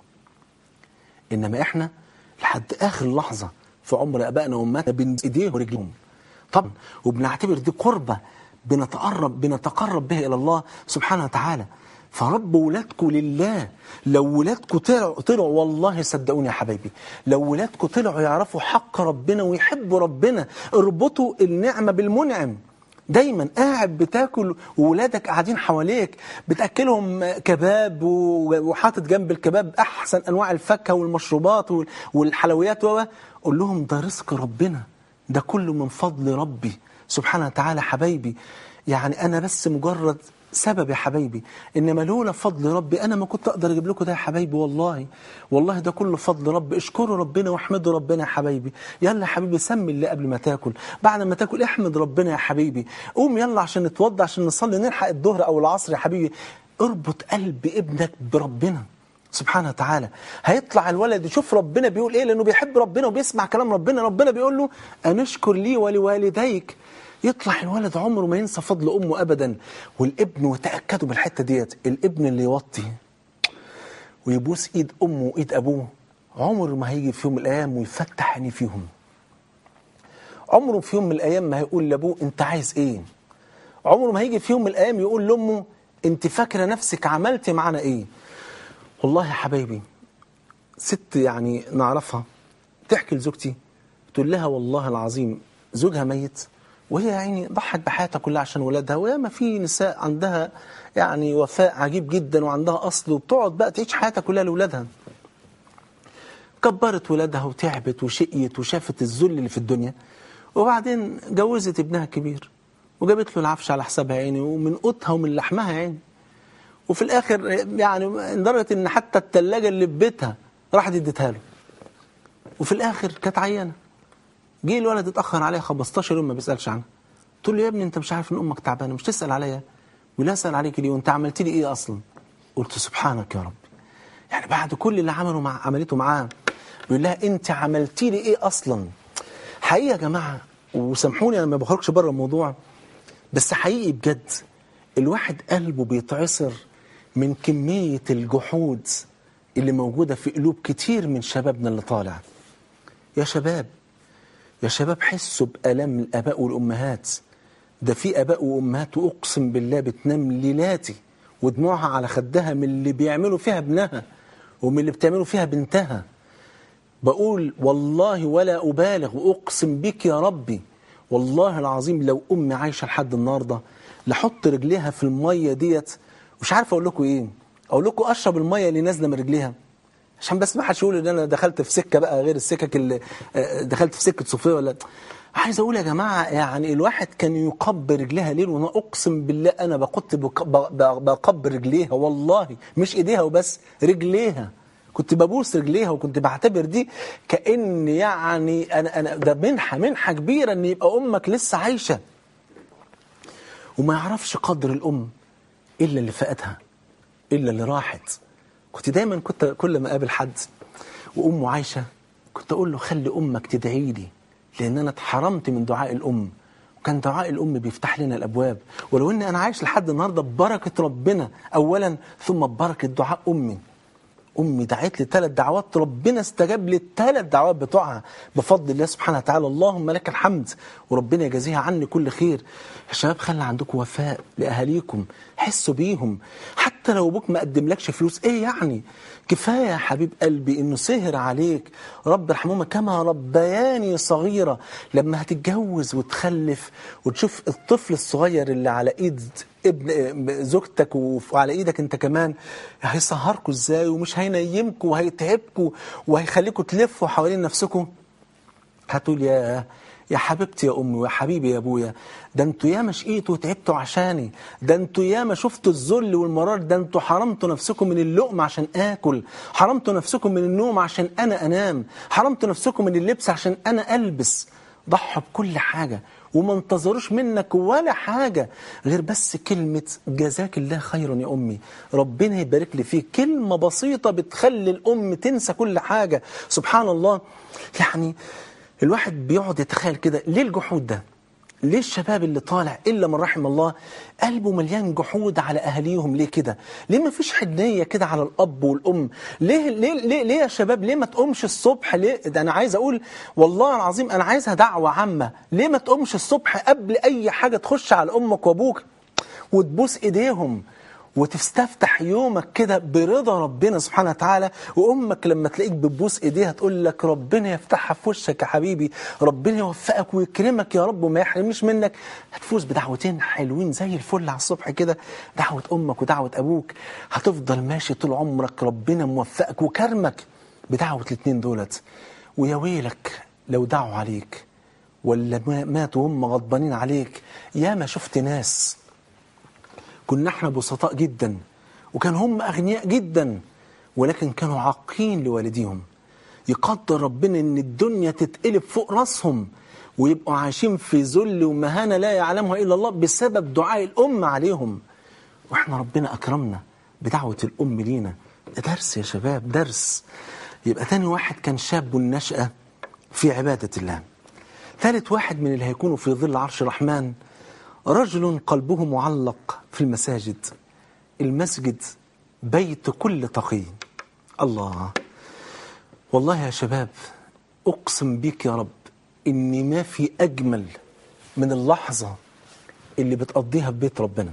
إنما إحنا لحد آخر لحظة في عمر آبائنا وأمهاتنا بين إيديهم ورجلهم طبعا وبنعتبر دي قربة بنتقرب بنتقرب بها إلى الله سبحانه وتعالى فرب ولادكم لله لو ولادكم طلعوا طلعوا والله صدقوني يا حبايبي لو ولادكم طلعوا يعرفوا حق ربنا ويحبوا ربنا اربطوا النعمة بالمنعم دايما قاعد بتاكل وولادك قاعدين حواليك بتاكلهم كباب و- وحاطط جنب الكباب احسن انواع الفاكهه والمشروبات وال- والحلويات و قول لهم ده رزق ربنا ده كله من فضل ربي سبحانه وتعالى حبايبي يعني انا بس مجرد سبب يا حبايبي انما لولا فضل ربي انا ما كنت اقدر اجيب لكم ده يا حبايبي والله والله ده كله فضل ربي اشكروا ربنا واحمدوا ربنا يا حبايبي يلا يا حبيبي سمي الله قبل ما تاكل بعد ما تاكل احمد ربنا يا حبيبي قوم يلا عشان نتوضى عشان نصلي نلحق الظهر او العصر يا حبيبي اربط قلب ابنك بربنا سبحانه وتعالى هيطلع الولد يشوف ربنا بيقول ايه لانه بيحب ربنا وبيسمع كلام ربنا ربنا بيقول له ان اشكر لي ولوالديك يطلع الولد عمره ما ينسى فضل امه ابدا والابن وتاكدوا بالحته ديت الابن اللي يوطي ويبوس ايد امه وايد ابوه عمره ما هيجي في يوم من الايام ويفتح عينيه فيهم عمره في يوم من الايام ما هيقول لابوه انت عايز ايه عمره ما هيجي في يوم من الايام يقول لامه انت فاكره نفسك عملتي معانا ايه والله يا حبايبي ست يعني نعرفها تحكي لزوجتي تقول لها والله العظيم زوجها ميت وهي يعني ضحت بحياتها كلها عشان ولادها وياما في نساء عندها يعني وفاء عجيب جدا وعندها اصل وبتقعد بقى تعيش حياتها كلها لاولادها كبرت ولادها وتعبت وشقيت وشافت الذل اللي في الدنيا وبعدين جوزت ابنها الكبير وجابت له العفش على حسابها عيني ومن قوتها ومن لحمها عيني وفي الاخر يعني لدرجه ان حتى الثلاجه اللي في بيتها راحت اديتها له وفي الاخر كانت عيانه جه الولد اتاخر عليها 15 يوم ما بيسالش عنها تقول له يا ابني انت مش عارف ان امك تعبانه مش تسال عليا ولا اسال عليك ليه وانت عملت لي ايه اصلا قلت سبحانك يا رب يعني بعد كل اللي عمله مع عملته معاه بيقول لها انت عملتي لي ايه اصلا حقيقه يا جماعه وسامحوني انا ما بخرجش بره الموضوع بس حقيقي بجد الواحد قلبه بيتعصر من كميه الجحود اللي موجوده في قلوب كتير من شبابنا اللي طالع يا شباب يا شباب حسوا بآلام الآباء والأمهات ده في آباء وأمهات أقسم بالله بتنام ليلاتي ودموعها على خدها من اللي بيعملوا فيها ابنها ومن اللي بتعملوا فيها بنتها بقول والله ولا أبالغ وأقسم بك يا ربي والله العظيم لو أمي عايشة لحد النهاردة لحط رجليها في المية ديت مش عارف أقول لكم إيه أقول لكم أشرب المية اللي نازلة من رجليها عشان بس ما حدش يقول ان انا دخلت في سكه بقى غير السكك اللي آه، دخلت في سكه صوفيه ولا عايز اقول يا جماعه يعني الواحد كان يقبل رجليها ليل وانا اقسم بالله انا بقت بق- ب- ب- بقبل رجليها والله مش ايديها وبس رجليها كنت ببوس رجليها وكنت بعتبر دي كان يعني انا انا ده منحه منحه كبيره ان يبقى امك لسه عايشه وما يعرفش قدر الام الا اللي فقدها الا اللي راحت كنت دايما كنت كل ما اقابل حد وامه عايشه كنت اقول له خلي امك تدعي لي لان انا اتحرمت من دعاء الام وكان دعاء الام بيفتح لنا الابواب ولو اني انا عايش لحد النهارده ببركه ربنا اولا ثم ببركه دعاء امي امي دعت لي ثلاث دعوات ربنا استجاب لي الثلاث دعوات بتوعها بفضل الله سبحانه وتعالى اللهم لك الحمد وربنا يجازيها عني كل خير يا شباب خلي عندكم وفاء لاهاليكم حسوا بيهم حتى لو ابوك ما قدملكش فلوس ايه يعني كفايه يا حبيب قلبي انه سهر عليك رب ارحمهما كما ربياني صغيره لما هتتجوز وتخلف وتشوف الطفل الصغير اللي على ايد ابن زوجتك وعلى ايدك انت كمان هيسهركوا ازاي ومش هينيمكوا وهيتعبكوا وهيخليكوا تلفوا حوالين نفسكم هتقول يا يا حبيبتي يا امي ويا حبيبي يا ابويا ده انتوا ياما شقيتوا وتعبتوا عشاني ده انتوا ياما شفتوا الذل والمرار ده انتوا حرمتوا نفسكم من اللقمه عشان اكل حرمتوا نفسكم من النوم عشان انا انام حرمتوا نفسكم من اللبس عشان انا البس ضحوا بكل حاجه وما انتظروش منك ولا حاجة غير بس كلمة جزاك الله خيرا يا أمي ربنا يبارك لي فيك كلمة بسيطة بتخلي الأم تنسى كل حاجة سبحان الله يعني الواحد بيقعد يتخيل كده ليه الجحود ده ليه الشباب اللي طالع إلا من رحم الله قلبه مليان جحود على أهاليهم ليه كده ليه ما فيش حنية كده على الأب والأم ليه, ليه, ليه, ليه يا شباب ليه ما تقومش الصبح ليه ده أنا عايز أقول والله العظيم أنا عايزها دعوة عامة ليه ما تقومش الصبح قبل أي حاجة تخش على أمك وأبوك وتبوس إيديهم وتستفتح يومك كده برضا ربنا سبحانه وتعالى وامك لما تلاقيك بتبوس ايديها تقول لك ربنا يفتحها في وشك يا حبيبي ربنا يوفقك ويكرمك يا رب وما يحرمنيش منك هتفوز بدعوتين حلوين زي الفل على الصبح كده دعوه امك ودعوه ابوك هتفضل ماشي طول عمرك ربنا موفقك وكرمك بدعوه الاثنين دولت ويا ويلك لو دعوا عليك ولا ماتوا وهم غضبانين عليك يا ما شفت ناس كنا احنا بسطاء جدا وكان هم اغنياء جدا ولكن كانوا عاقين لوالديهم يقدر ربنا ان الدنيا تتقلب فوق راسهم ويبقوا عايشين في ذل ومهانه لا يعلمها الا الله بسبب دعاء الام عليهم واحنا ربنا اكرمنا بدعوه الام لينا ده درس يا شباب درس يبقى تاني واحد كان شاب النشأة في عبادة الله ثالث واحد من اللي هيكونوا في ظل عرش الرحمن رجل قلبه معلق في المساجد المسجد بيت كل تقي الله والله يا شباب أقسم بك يا رب إن ما في أجمل من اللحظة اللي بتقضيها في بيت ربنا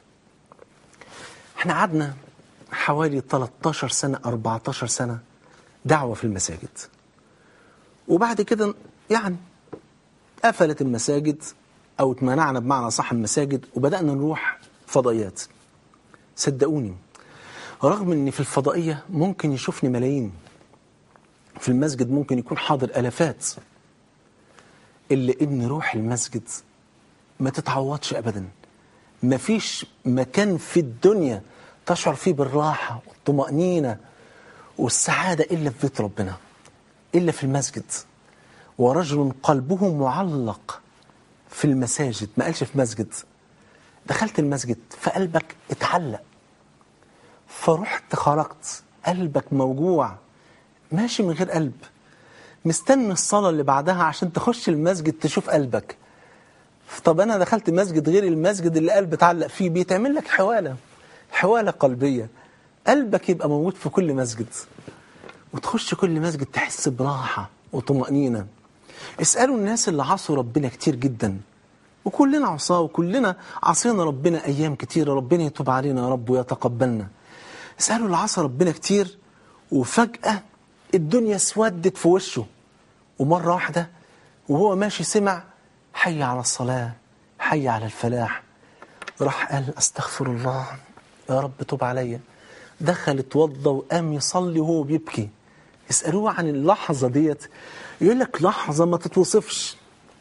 احنا قعدنا حوالي 13 سنة 14 سنة دعوة في المساجد وبعد كده يعني قفلت المساجد أو اتمنعنا بمعنى صح المساجد وبدأنا نروح فضائيات صدقوني رغم ان في الفضائية ممكن يشوفني ملايين في المسجد ممكن يكون حاضر ألفات إلا إن روح المسجد ما تتعوضش أبدا مفيش مكان في الدنيا تشعر فيه بالراحة والطمأنينة والسعادة إلا في بيت ربنا إلا في المسجد ورجل قلبه معلق في المساجد ما قالش في مسجد دخلت المسجد فقلبك اتعلق فرحت خرجت قلبك موجوع ماشي من غير قلب مستني الصلاة اللي بعدها عشان تخش المسجد تشوف قلبك طب أنا دخلت مسجد غير المسجد اللي قلب اتعلق فيه بيتعمل لك حوالة حوالة قلبية قلبك يبقى موجود في كل مسجد وتخش كل مسجد تحس براحة وطمأنينة اسألوا الناس اللي عصوا ربنا كتير جدا وكلنا عصاه وكلنا عصينا ربنا أيام كتيرة ربنا يتوب علينا يا رب ويتقبلنا اسألوا اللي عصى ربنا كتير وفجأة الدنيا اسودت في وشه ومرة واحدة وهو ماشي سمع حي على الصلاة حي على الفلاح راح قال استغفر الله يا رب توب عليا دخل اتوضى وقام يصلي وهو بيبكي اسألوه عن اللحظة ديت يقول لك لحظة ما تتوصفش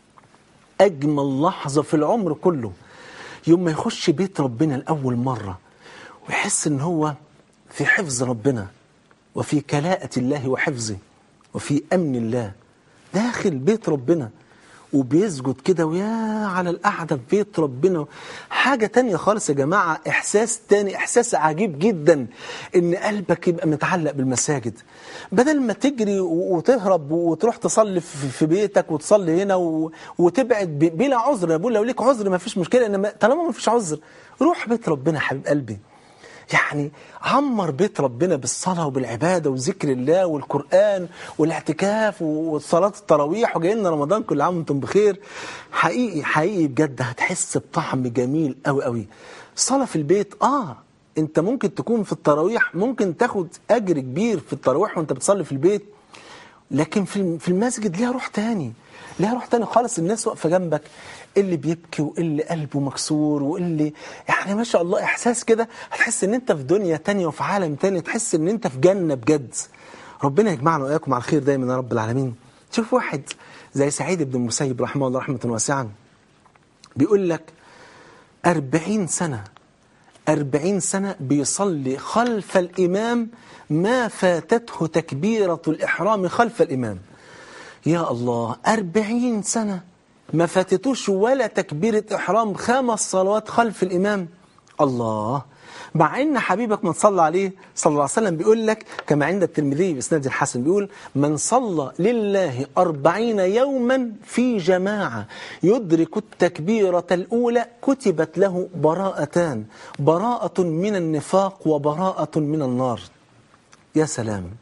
أجمل لحظة في العمر كله يوم ما يخش بيت ربنا لأول مرة ويحس إن هو في حفظ ربنا وفي كلاءة الله وحفظه وفي أمن الله داخل بيت ربنا وبيسجد كده ويا على القعدة في بيت ربنا حاجة تانية خالص يا جماعة إحساس تاني إحساس عجيب جدا إن قلبك يبقى متعلق بالمساجد بدل ما تجري و- وتهرب وتروح تصلي في في بيتك وتصلي هنا و- وتبعد ب- بلا عذر أنا بقول لو ليك عذر ما فيش مشكلة إنما طالما ما فيش عذر روح بيت ربنا يا حبيب قلبي يعني عمر بيت ربنا بالصلاة وبالعبادة وذكر الله والقرآن والاعتكاف وصلاة التراويح وجاي لنا رمضان كل عام وانتم بخير حقيقي حقيقي بجد هتحس بطعم جميل قوي قوي الصلاة في البيت اه انت ممكن تكون في التراويح ممكن تاخد اجر كبير في التراويح وانت بتصلي في البيت لكن في في المسجد ليها روح تاني ليها روح تاني خالص الناس واقفه جنبك اللي بيبكي واللي قلبه مكسور واللي يعني ما شاء الله احساس كده هتحس ان انت في دنيا تانية وفي عالم تاني تحس ان انت في جنه بجد ربنا يجمعنا واياكم على الخير دايما يا رب العالمين شوف واحد زي سعيد بن المسيب رحمه الله رحمه واسعه بيقول لك أربعين سنة أربعين سنة بيصلي خلف الإمام ما فاتته تكبيرة الإحرام خلف الإمام يا الله أربعين سنة ما فاتتوش ولا تكبيرة إحرام خمس صلوات خلف الإمام الله مع ان حبيبك من صلى عليه صلى الله عليه وسلم بيقول لك كما عند الترمذي باسناد الحسن بيقول من صلى لله أربعين يوما في جماعة يدرك التكبيرة الأولى كتبت له براءتان براءة من النفاق وبراءة من النار يا سلام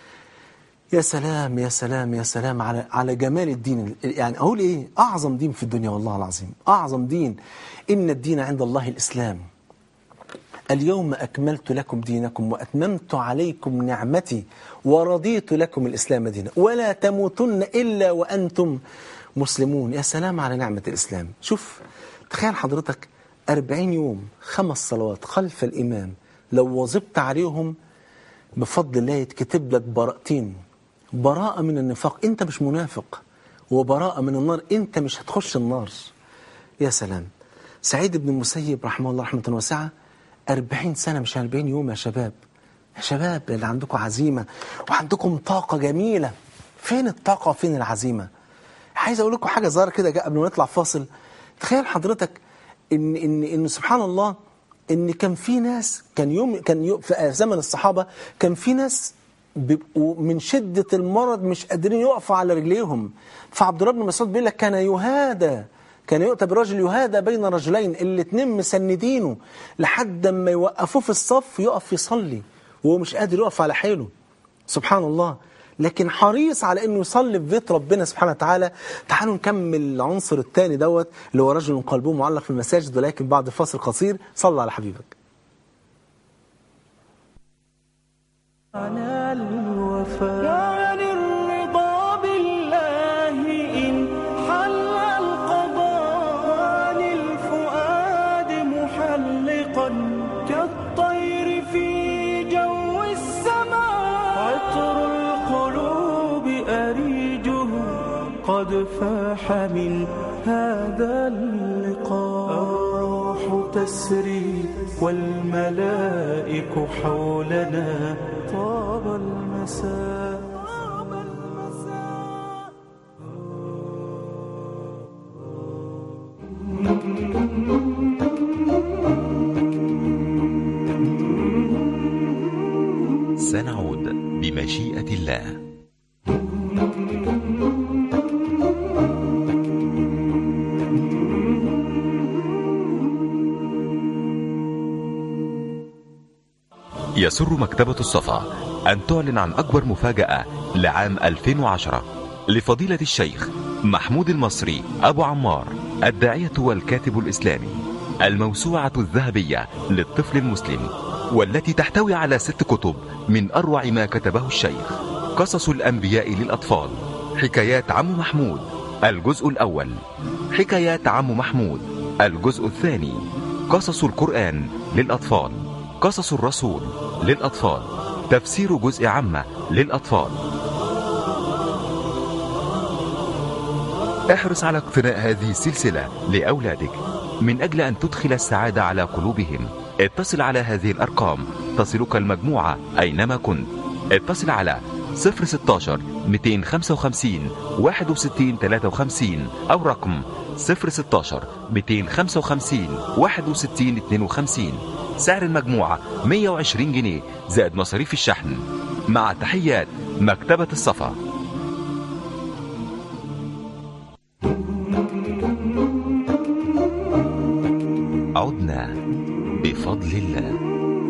يا سلام يا سلام يا سلام على على جمال الدين يعني اقول ايه اعظم دين في الدنيا والله العظيم اعظم دين ان الدين عند الله الاسلام اليوم أكملت لكم دينكم وأتممت عليكم نعمتي ورضيت لكم الإسلام دينا ولا تموتن إلا وأنتم مسلمون يا سلام على نعمة الإسلام شوف تخيل حضرتك أربعين يوم خمس صلوات خلف الإمام لو وظبت عليهم بفضل الله يتكتب لك براءتين براءة من النفاق أنت مش منافق وبراءة من النار أنت مش هتخش النار يا سلام سعيد بن المسيب رحمه الله رحمة واسعة أربعين سنة مش أربعين يوم يا شباب يا شباب اللي عندكم عزيمة وعندكم طاقة جميلة فين الطاقة وفين العزيمة عايز أقول لكم حاجة صغيرة كده قبل ما نطلع فاصل تخيل حضرتك إن إن إن سبحان الله إن كان في ناس كان يوم كان يوم في زمن الصحابة كان في ناس بيبقوا من شدة المرض مش قادرين يقفوا على رجليهم فعبد الله بن مسعود بيقول لك كان يهادى كان يؤتى برجل يهادى بين رجلين الاثنين مسندينه لحد ما يوقفوه في الصف يقف يصلي وهو مش قادر يقف على حيله سبحان الله لكن حريص على انه يصلي في بيت ربنا سبحانه وتعالى تعالوا نكمل العنصر الثاني دوت اللي هو رجل قلبه معلق في المساجد ولكن بعد فاصل قصير صلى على حبيبك معنى الوفاء وعن الرضا بالله إن حل القضاء وعن الفؤاد محلقا كالطير في جو السماء عطر القلوب أريجه قد فاح من هذا اللقاء الروح تسري والملائك حولنا طاب المساء طاب المساء سنعود بمشيئة الله يسر مكتبة الصفا أن تعلن عن أكبر مفاجأة لعام 2010 لفضيلة الشيخ محمود المصري أبو عمار الداعية والكاتب الإسلامي الموسوعة الذهبية للطفل المسلم والتي تحتوي على ست كتب من أروع ما كتبه الشيخ قصص الأنبياء للأطفال حكايات عم محمود الجزء الأول حكايات عم محمود الجزء الثاني قصص القرآن للأطفال قصص الرسول للأطفال تفسير جزء عامة للأطفال احرص على اقتناء هذه السلسلة لأولادك من أجل أن تدخل السعادة على قلوبهم اتصل على هذه الأرقام تصلك المجموعة أينما كنت اتصل على 016 255 61 53 أو رقم 016 255 61 52 سعر المجموعة 120 جنيه زائد مصاريف الشحن مع تحيات مكتبة الصفا عدنا بفضل الله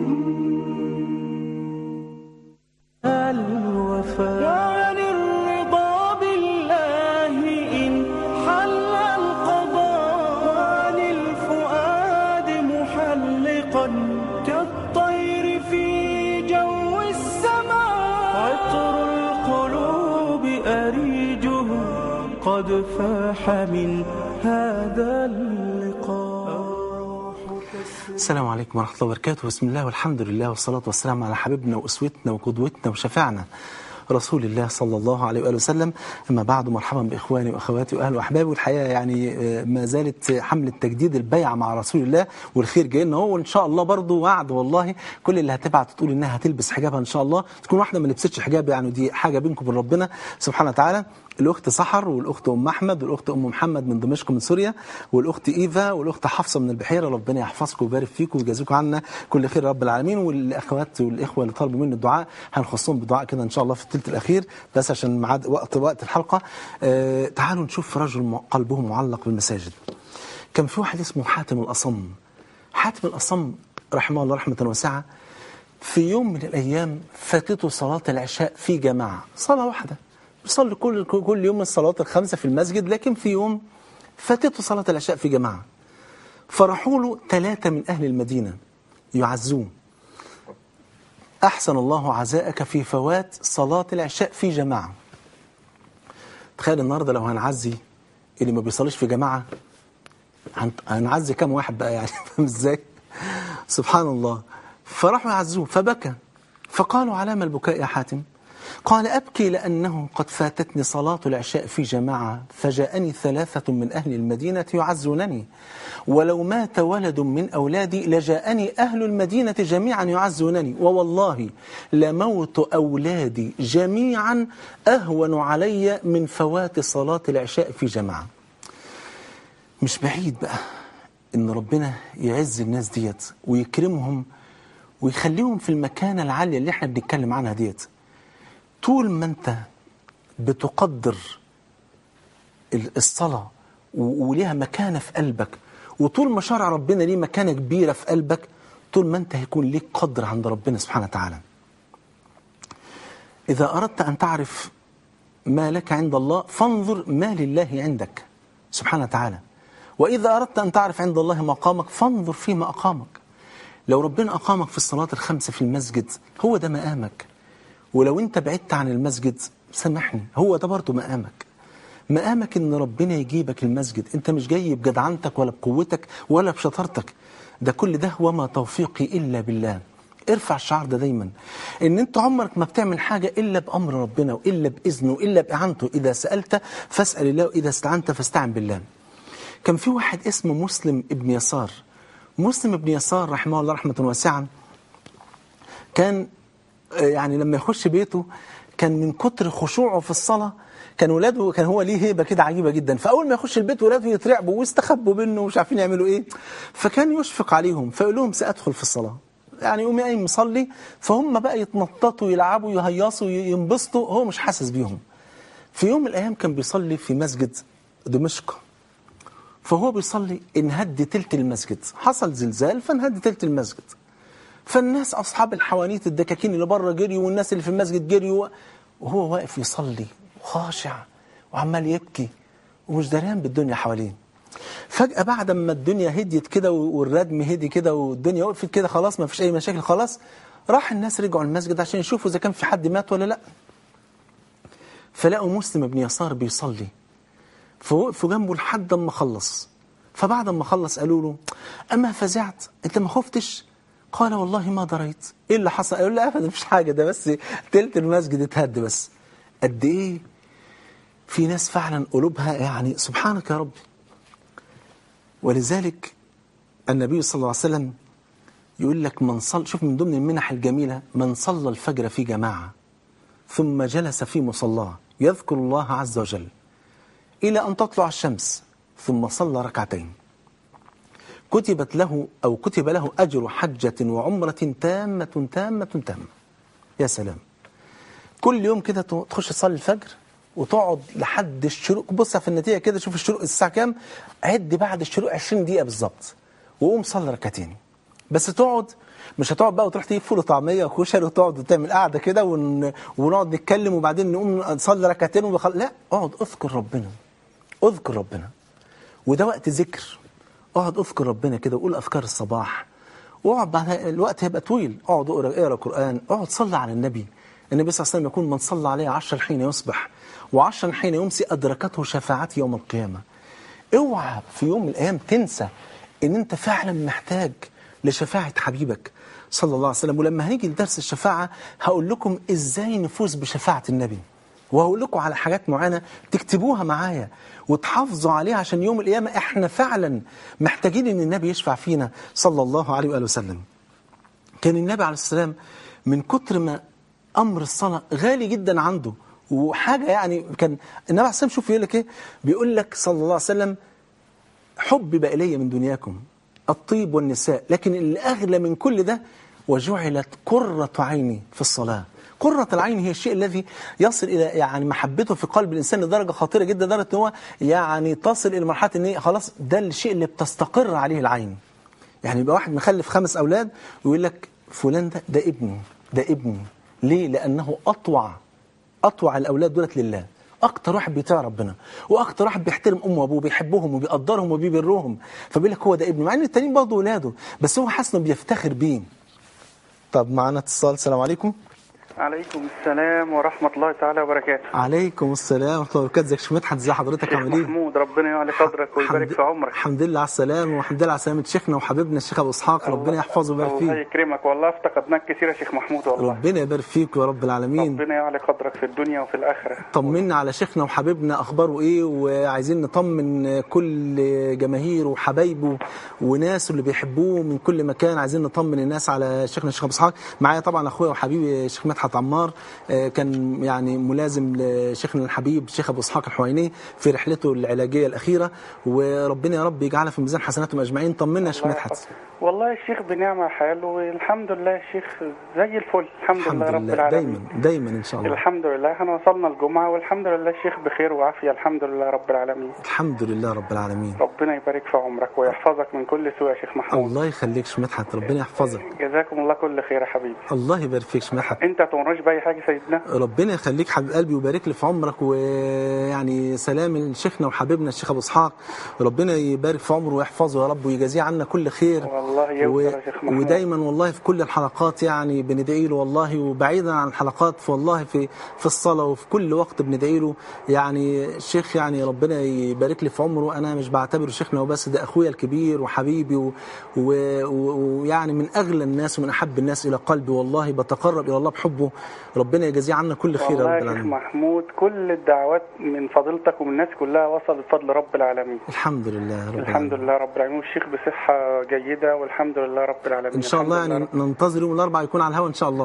الوفاء عن الرضا بالله إن حل القضاء عن الفؤاد محلقا كالطير في جو السماء عطر القلوب أريجه قد فاح من هذا اللقاء السلام عليكم ورحمة الله وبركاته بسم الله والحمد لله والصلاة والسلام على حبيبنا وأسوتنا وقدوتنا وشفعنا رسول الله صلى الله عليه وآله وسلم أما بعد مرحبا بإخواني وأخواتي وأهل وأحبابي والحقيقة يعني آه، ما زالت حملة تجديد البيعة مع رسول الله والخير جاي لنا هو وإن شاء الله برضو وعد والله كل اللي هتبعت تقول إنها هتلبس حجابها إن شاء الله تكون واحدة ما لبستش حجاب يعني دي حاجة بينكم وبين ربنا سبحانه وتعالى الاخت سحر والاخت ام احمد والاخت ام محمد من دمشق من سوريا والاخت ايفا والاخت حفصه من البحيره ربنا يحفظكم ويبارك فيكم ويجازيكم عنا كل خير يا رب العالمين والاخوات والاخوه اللي طلبوا مني الدعاء هنخصهم بدعاء كده ان شاء الله في الثلث الاخير بس عشان ميعاد وقت وقت الحلقه آه تعالوا نشوف رجل م- قلبه معلق بالمساجد كان في واحد اسمه حاتم الاصم حاتم الاصم رحمه الله رحمه واسعه في يوم من الايام فاتته صلاه العشاء في جماعه صلاه واحده بيصلي كل كل يوم الصلوات الخمسه في المسجد لكن في يوم فاتته صلاه العشاء في جماعه فرحوا له ثلاثه من اهل المدينه يعزوه احسن الله عزاءك في فوات صلاه العشاء في جماعه تخيل النهارده لو هنعزي اللي ما بيصليش في جماعه هن- هنعزي كام واحد بقى يعني فاهم ازاي سبحان الله فراحوا يعزوه فبكى فقالوا على ما البكاء يا حاتم قال أبكي لأنه قد فاتتني صلاة العشاء في جماعة فجاءني ثلاثة من أهل المدينة يعزونني ولو مات ولد من أولادي لجاءني أهل المدينة جميعا يعزونني ووالله لموت أولادي جميعا أهون علي من فوات صلاة العشاء في جماعة مش بعيد بقى ان ربنا يعز الناس ديت ويكرمهم ويخليهم في المكانه العاليه اللي احنا بنتكلم عنها ديت طول ما انت بتقدر ال- الصلاه و- وليها مكانه في قلبك وطول ما شرع ربنا ليه مكانه كبيره في قلبك طول ما انت هيكون ليك قدر عند ربنا سبحانه وتعالى اذا اردت ان تعرف ما لك عند الله فانظر ما لله عندك سبحانه وتعالى وإذا أردت أن تعرف عند الله مقامك فانظر فيما أقامك لو ربنا أقامك في الصلاة الخمسة في المسجد هو ده مقامك ولو أنت بعدت عن المسجد سامحني هو ده برضه مقامك مقامك ان ربنا يجيبك المسجد انت مش جاي بجدعنتك ولا بقوتك ولا بشطارتك ده كل ده وما توفيقي الا بالله ارفع الشعار ده دايما ان انت عمرك ما بتعمل حاجه الا بامر ربنا والا باذنه والا باعانته اذا سالت فاسال الله واذا استعنت فاستعن بالله كان في واحد اسمه مسلم ابن يسار مسلم ابن يسار رحمه الله رحمه واسعه كان آه، يعني لما يخش بيته كان من كتر خشوعه في الصلاة كان ولاده كان هو ليه هيبة كده عجيبة جدا فأول ما يخش البيت ولاده يترعبوا ويستخبوا منه ومش عارفين يعملوا إيه فكان يشفق عليهم فيقول لهم سأدخل في الصلاة يعني يقوم قايم مصلي فهم بقى يتنططوا يلعبوا يهيصوا ينبسطوا هو مش حاسس بيهم في يوم من الأيام كان بيصلي في مسجد دمشق فهو بيصلي انهد تلت المسجد حصل زلزال فانهد تلت المسجد فالناس اصحاب الحوانيت الدكاكين اللي بره جريوا والناس اللي في المسجد جريوا وهو واقف يصلي وخاشع وعمال يبكي ومش دريان بالدنيا حواليه فجأة بعد ما الدنيا هديت كده والردم هدي كده والدنيا وقفت كده خلاص ما فيش أي مشاكل خلاص راح الناس رجعوا المسجد عشان يشوفوا إذا كان في حد مات ولا لأ فلقوا مسلم بن يسار بيصلي فوقفوا جنبه لحد ما خلص فبعد ما خلص قالوا له أما فزعت أنت ما خفتش قال والله ما دريت إيه اللي حصل قالوا له أبدا مفيش حاجة ده بس تلت المسجد اتهد بس قد إيه في ناس فعلا قلوبها يعني سبحانك يا رب ولذلك النبي صلى الله عليه وسلم يقول لك من صل شوف من ضمن المنح الجميلة من صلى الفجر في جماعة ثم جلس في مصلاه يذكر الله عز وجل إلى أن تطلع الشمس ثم صلى ركعتين كتبت له أو كتب له أجر حجة وعمرة تامة تامة تامة يا سلام كل يوم كده تخش تصلي الفجر وتقعد لحد الشروق بص في النتيجة كده شوف الشروق الساعة كام عد بعد الشروق 20 دقيقة بالظبط وقوم صلي ركعتين بس تقعد مش هتقعد بقى وتروح تجيب فول وطعميه وكشري وتقعد تعمل قعده كده ون... ونقعد نتكلم وبعدين نقوم نصلي ركعتين وبخل... لا اقعد اذكر ربنا اذكر ربنا وده وقت ذكر اقعد اذكر ربنا كده وقول اذكار الصباح واقعد بعد الوقت هيبقى طويل اقعد اقرا اقرا قران اقعد صلي على النبي النبي صلى الله عليه وسلم يقول من صلى عليه عشرا حين يصبح وعشرا حين يمسي ادركته شفاعتي يوم القيامه اوعى في يوم من الايام تنسى ان انت فعلا محتاج لشفاعه حبيبك صلى الله عليه وسلم ولما هنيجي لدرس الشفاعه هقول لكم ازاي نفوز بشفاعه النبي وهقول لكم على حاجات معينه تكتبوها معايا وتحافظوا عليها عشان يوم القيامه احنا فعلا محتاجين ان النبي يشفع فينا صلى الله عليه واله وسلم. كان النبي عليه السلام من كتر ما امر الصلاه غالي جدا عنده وحاجه يعني كان النبي عليه السلام شوف يقول لك ايه؟ بيقول لك صلى الله عليه وسلم حبب الي من دنياكم الطيب والنساء لكن اللي اغلى من كل ده وجعلت قره عيني في الصلاه قرة العين هي الشيء الذي يصل إلى يعني محبته في قلب الإنسان لدرجة خطيرة جدا لدرجة أن هو يعني تصل إلى مرحلة أن خلاص ده الشيء اللي بتستقر عليه العين يعني يبقى واحد مخلف خمس أولاد ويقول لك فلان ده ده ابني ده ابني ليه؟ لأنه أطوع أطوع الأولاد دولت لله أكتر واحد بيطيع ربنا وأكتر واحد بيحترم أمه وأبوه بيحبهم وبيقدرهم وبيبرهم فبيقول لك هو ده ابنه مع إن التانيين برضه ولاده بس هو حاسس إنه بيفتخر بيه طب معانا اتصال السلام عليكم عليكم السلام ورحمة الله تعالى وبركاته عليكم السلام ورحمه الله وبركاته ازيك يا شيخ مدحت ازي حضرتك شيخ عامل ايه؟ محمود ربنا يعلي قدرك ويبارك الحمد- في عمرك الحمد لله على السلامه والحمد لله على سلامه شيخنا وحبيبنا الشيخ ابو اسحاق ربنا يحفظه ويبارك الله فيه يكرمك والله افتقدناك كثير يا شيخ محمود والله ربنا يبارك فيك يا رب العالمين ربنا يعلي قدرك في الدنيا وفي الآخرة طمنا على شيخنا وحبيبنا اخباره ايه وعايزين نطمن كل جماهيره وحبايبه وناس اللي بيحبوه من كل مكان عايزين نطمن الناس على شيخنا الشيخ ابو اسحاق معايا طبعا اخويا وحبيبي الشيخ مدحت عمار آه، كان يعني ملازم لشيخنا الحبيب الشيخ ابو اسحاق الحويني في رحلته العلاجيه الاخيره وربنا يا رب يجعلها في ميزان حسناتهم اجمعين طمنا يا شيخ الله مدحت يحفظك. والله الشيخ بنعمة حال والحمد لله يا شيخ زي الفل الحمد, الحمد لله رب لله العالمين دايما دايما ان شاء الله الحمد لله احنا وصلنا الجمعة والحمد لله الشيخ بخير وعافية الحمد لله رب العالمين الحمد لله رب العالمين ربنا يبارك في عمرك ويحفظك من كل سوء يا شيخ محمود الله يخليك يا شيخ مدحت ربنا يحفظك جزاكم الله كل خير يا حبيبي الله يبارك فيك يا شيخ مدحت انت تمرش بأي حاجة سيدنا ربنا يخليك حبيب قلبي ويبارك لي في عمرك ويعني سلام لشيخنا وحبيبنا الشيخ ابو اسحاق ربنا يبارك في عمره ويحفظه يا رب ويجازيه عنا كل خير والله يوفر يا شيخ محمود ودايما والله في كل الحلقات يعني بندعي له والله وبعيدا عن الحلقات فوالله في في الصلاه وفي كل وقت بندعي له يعني الشيخ يعني ربنا يبارك لي في عمره انا مش بعتبره شيخنا وبس ده اخويا الكبير وحبيبي و- و- و- ويعني من اغلى الناس ومن احب الناس الى قلبي والله بتقرب الى الله بحبه ربنا يجازيه عنا كل خير يا والله رب يا شيخ العالمين محمود كل الدعوات من فضيلتك ومن الناس كلها وصلت بفضل رب العالمين الحمد لله رب الحمد العالمين. لله رب العالمين والشيخ بصحة جيدة والحمد لله رب العالمين ان شاء الله الحمد يعني لله ننتظر يوم الاربعاء يكون على الهواء ان شاء الله رب-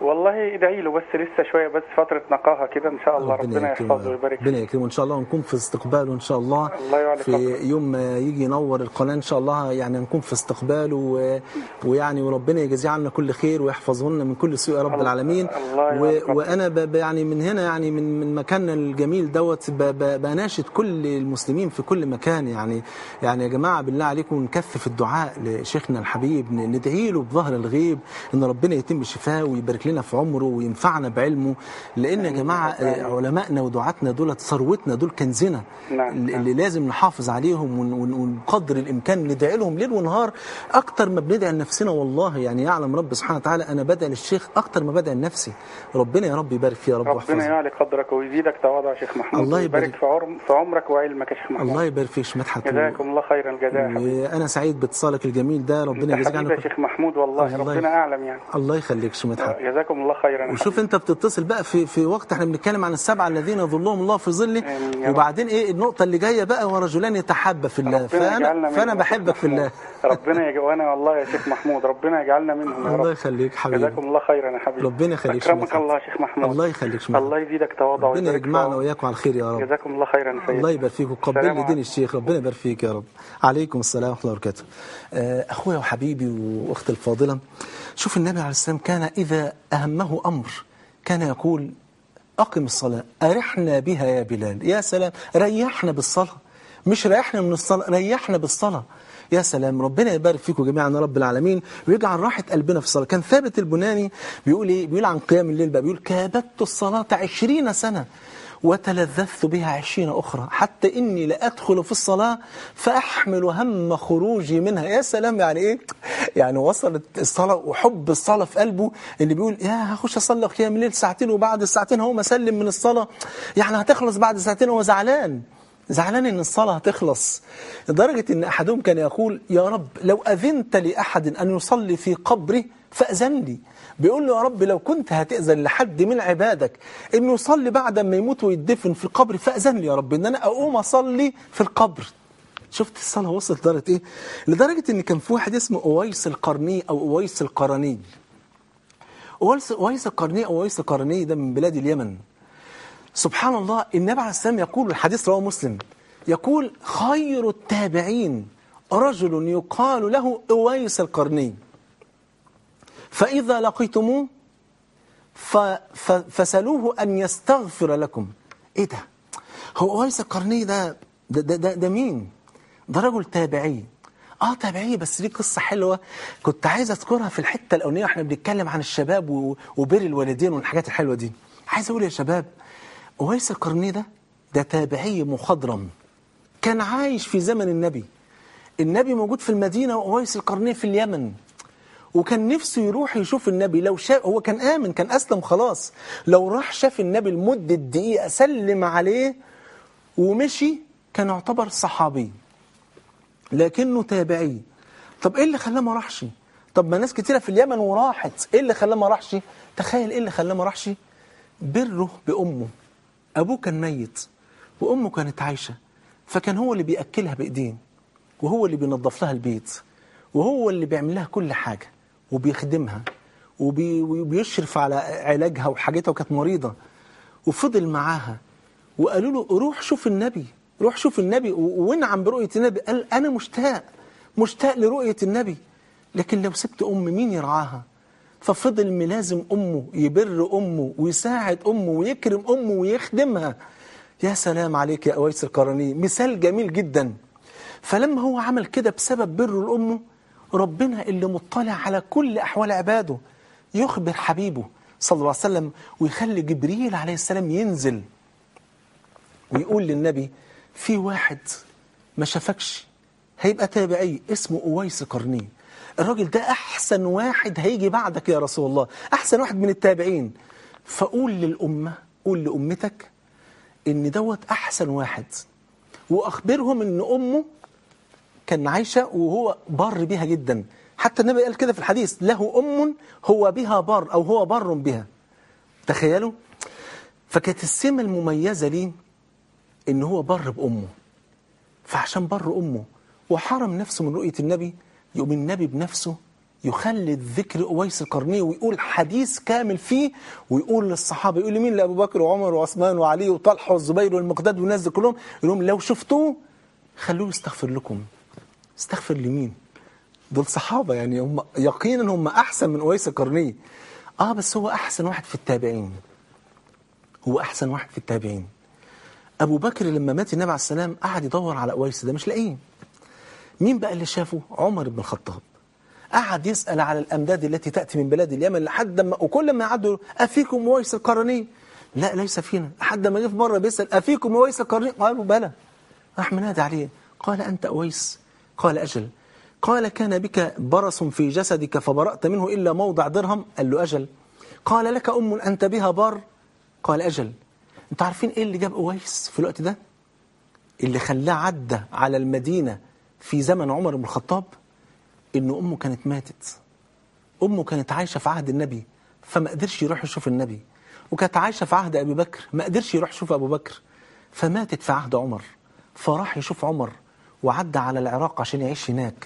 والله ادعي له بس لسه شويه بس فتره نقاهه كده ان شاء الله ربنا يحفظه ويبارك ربنا يكرمه ان شاء الله ونكون في استقباله ان شاء الله الله يعلي في قدره. يوم ما يجي ينور القناه ان شاء الله يعني نكون في استقباله و... ويعني وربنا يجازيه عنا كل خير ويحفظه لنا من كل سوء يا رب الله- العالمين الله يعلي و... قدره. وانا ب... ب- يعني من هنا يعني من من مكاننا الجميل دوت ب... ب... بناشد كل المسلمين في كل مكان يعني يعني يا جماعه بالله عليكم نكثف الدعاء لشيخنا الحبيب ن- ندعي له بظهر الغيب ان ربنا يتم شفاه ويبارك لنا في عمره وينفعنا بعلمه لان يا جماعه آه، علمائنا ودعاتنا دول ثروتنا دول كنزنا نعم، اللي نعم. اللي لازم نحافظ عليهم ون- ون- ونقدر الامكان ندعي لهم ليل ونهار اكتر ما بندعي لنفسنا والله يعني يعلم رب سبحانه وتعالى انا بدعي للشيخ اكتر ما بدعي لنفسي ربنا يا رب يبارك فيه يا رب ربنا واحفظه يعلي قدرك ويزيدك تواضع يا شيخ محمود الله يبارك. ويبارك في عمر في عمرك وعلمك يا شيخ محمود الله يبارك فيك شمات حتى جزاكم الله خيرا الجزاء يا حبيبي وانا سعيد باتصالك الجميل ده ربنا انت يجزيك حبيبي يا عنك شيخ محمود والله الله ربنا اعلم يعني الله يخليك شمات حتى جزاكم الله خيرا يا وشوف انت بتتصل بقى في في وقت احنا بنتكلم عن السبعه الذين يظلهم الله في ظله آمين يا رب. وبعدين ايه النقطه اللي جايه بقى ورجلان يتحابا في الله ربنا يجعلنا فانا منهم فانا يا بحبك شيخ في الله محمود. ربنا يج... وانا والله يا شيخ محمود ربنا يجعلنا منهم يا الله رب يخليك حبيبي جزاكم الله خيرا يا حبيبي ربنا يخليك اكرمك شمال الله يا شيخ محمود الله يخليك شمال الله يزيدك تواضع ربنا ويبارك في يجمعنا عمرك. واياكم على الخير يا رب جزاكم الله خيرا يا سيدي الله يبارك فيك وقبل السلام لي دين عليكم. الشيخ ربنا يبارك فيك يا رب عليكم السلام ورحمه الله وبركاته آه، اخويا وحبيبي واختي الفاضله شوف النبي عليه السلام كان اذا اهمه امر كان يقول اقم الصلاه ارحنا بها يا بلال يا سلام ريحنا بالصلاه مش ريحنا من الصلاه ريحنا بالصلاه يا سلام ربنا يبارك فيكم جميعا يا رب العالمين ويجعل راحة قلبنا في الصلاة كان ثابت البناني بيقول ايه بيقول عن قيام الليل بقى بيقول كابدت الصلاة عشرين سنة وتلذذت بها عشرين أخرى حتى إني لأدخل في الصلاة فأحمل هم خروجي منها يا سلام يعني إيه يعني وصلت الصلاة وحب الصلاة في قلبه اللي بيقول يا هخش أصلي قيام الليل ساعتين وبعد الساعتين هو مسلم من الصلاة يعني هتخلص بعد ساعتين هو زعلان زعلان ان الصلاة هتخلص لدرجة ان احدهم كان يقول يا رب لو اذنت لاحد ان يصلي في قبره فاذن لي بيقول له يا رب لو كنت هتأذن لحد من عبادك انه يصلي بعد ما يموت ويدفن في القبر فاذن لي يا رب ان انا اقوم اصلي في القبر شفت الصلاة وصلت لدرجة ايه لدرجة ان كان في واحد اسمه اويس القرني او اويس القرني اويس اويس القرني او اويس القرني ده من بلاد اليمن سبحان الله النبي عليه السلام يقول الحديث رواه مسلم يقول خير التابعين رجل يقال له اويس القرني فإذا لقيتموه ف ف فسألوه أن يستغفر لكم إيه ده هو أويس القرني ده ده, ده, ده, ده مين ده رجل تابعي اه تابعي بس ليه قصة حلوة كنت عايز أذكرها في الحتة الأولانية واحنا بنتكلم عن الشباب و- وبر الوالدين والحاجات الحلوة دي عايز أقول يا شباب أويس القرني ده ده تابعي مخضرم كان عايش في زمن النبي النبي موجود في المدينة وأويس القرني في اليمن وكان نفسه يروح يشوف النبي لو شاف هو كان آمن كان أسلم خلاص لو راح شاف النبي لمدة دقيقة سلم عليه ومشي كان يعتبر صحابي لكنه تابعي طب ايه اللي خلاه ما راحش طب ما ناس كتيره في اليمن وراحت ايه اللي خلاه ما راحش تخيل ايه اللي خلاه ما راحش بره بامه ابوه كان ميت وامه كانت عايشه فكان هو اللي بياكلها بايديه وهو اللي بينظف لها البيت وهو اللي بيعمل لها كل حاجه وبيخدمها وبي- وبيشرف على علاجها وحاجتها وكانت مريضه وفضل معاها وقالوا له روح شوف النبي روح شوف النبي و- وانعم برؤية النبي قال أنا مشتاق مشتاق لرؤية النبي لكن لو سبت أم مين يرعاها ففضل ملازم أمه يبر أمه ويساعد أمه ويكرم أمه ويخدمها يا سلام عليك يا أويس القرني مثال جميل جدا فلما هو عمل كده بسبب بره لأمه ربنا اللي مطلع على كل أحوال عباده يخبر حبيبه صلى الله عليه وسلم ويخلي جبريل عليه السلام ينزل ويقول للنبي في واحد ما شافكش هيبقى تابعي اسمه أويس قرني الراجل ده أحسن واحد هيجي بعدك يا رسول الله أحسن واحد من التابعين فقول للأمة قول لأمتك إن دوت أحسن واحد وأخبرهم إن أمه كان عايشة وهو بار بها جدا حتى النبي قال كده في الحديث له أم هو بها بار أو هو بار بها تخيلوا فكانت السمة المميزة ليه ان هو بر بامه فعشان بر امه وحرم نفسه من رؤيه النبي يقوم النبي بنفسه يخلد ذكر أويس القرني ويقول حديث كامل فيه ويقول للصحابة يقول لمين لأبو بكر وعمر وعثمان وعلي وطلحة والزبير والمقداد والناس دي كلهم يقول لهم لو شفتوه خلوه يستغفر لكم استغفر لمين دول صحابة يعني هم يقينا هم أحسن من أويس القرني آه بس هو أحسن واحد في التابعين هو أحسن واحد في التابعين أبو بكر لما مات النبي عليه السلام قعد يدور على أويس ده مش لاقيه مين بقى اللي شافه عمر بن الخطاب قعد يسأل على الأمداد التي تأتي من بلاد اليمن لحد ما وكل ما يعدوا أفيكم ويس القرني لا ليس فينا لحد ما جه في مرة بيسأل أفيكم ويس القرني قالوا بلى راح منادي عليه قال أنت أويس قال أجل قال كان بك برص في جسدك فبرأت منه إلا موضع درهم قال له أجل قال لك أم أنت بها بار قال أجل أنتوا عارفين إيه اللي جاب أويس في الوقت ده اللي خلاه عدى على المدينة في زمن عمر بن الخطاب إن أمه كانت ماتت أمه كانت عايشة في عهد النبي فما قدرش يروح يشوف النبي وكانت عايشة في عهد أبي بكر ما قدرش يروح يشوف أبو بكر فماتت في عهد عمر فراح يشوف عمر وعدى على العراق عشان يعيش هناك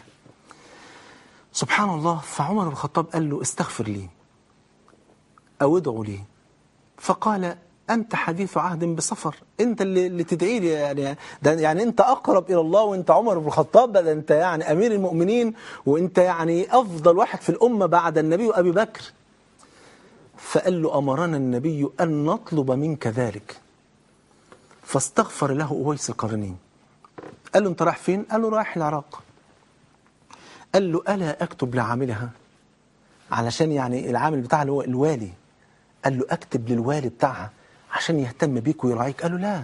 سبحان الله فعمر بن الخطاب قال له استغفر لي أو ادعو لي فقال أنت حديث عهد بسفر أنت اللي, اللي تدعي لي يعني ده يعني أنت أقرب إلى الله وأنت عمر بن الخطاب ده أنت يعني أمير المؤمنين وأنت يعني أفضل واحد في الأمة بعد النبي وأبي بكر فقال له أمرنا النبي أن نطلب منك ذلك فاستغفر له أويس القرني قال له أنت رايح فين؟ قال له رايح العراق قال له ألا أكتب لعاملها علشان يعني العامل بتاعها اللي هو الوالي قال له أكتب للوالي بتاعها عشان يهتم بيك ويراعيك قال له لا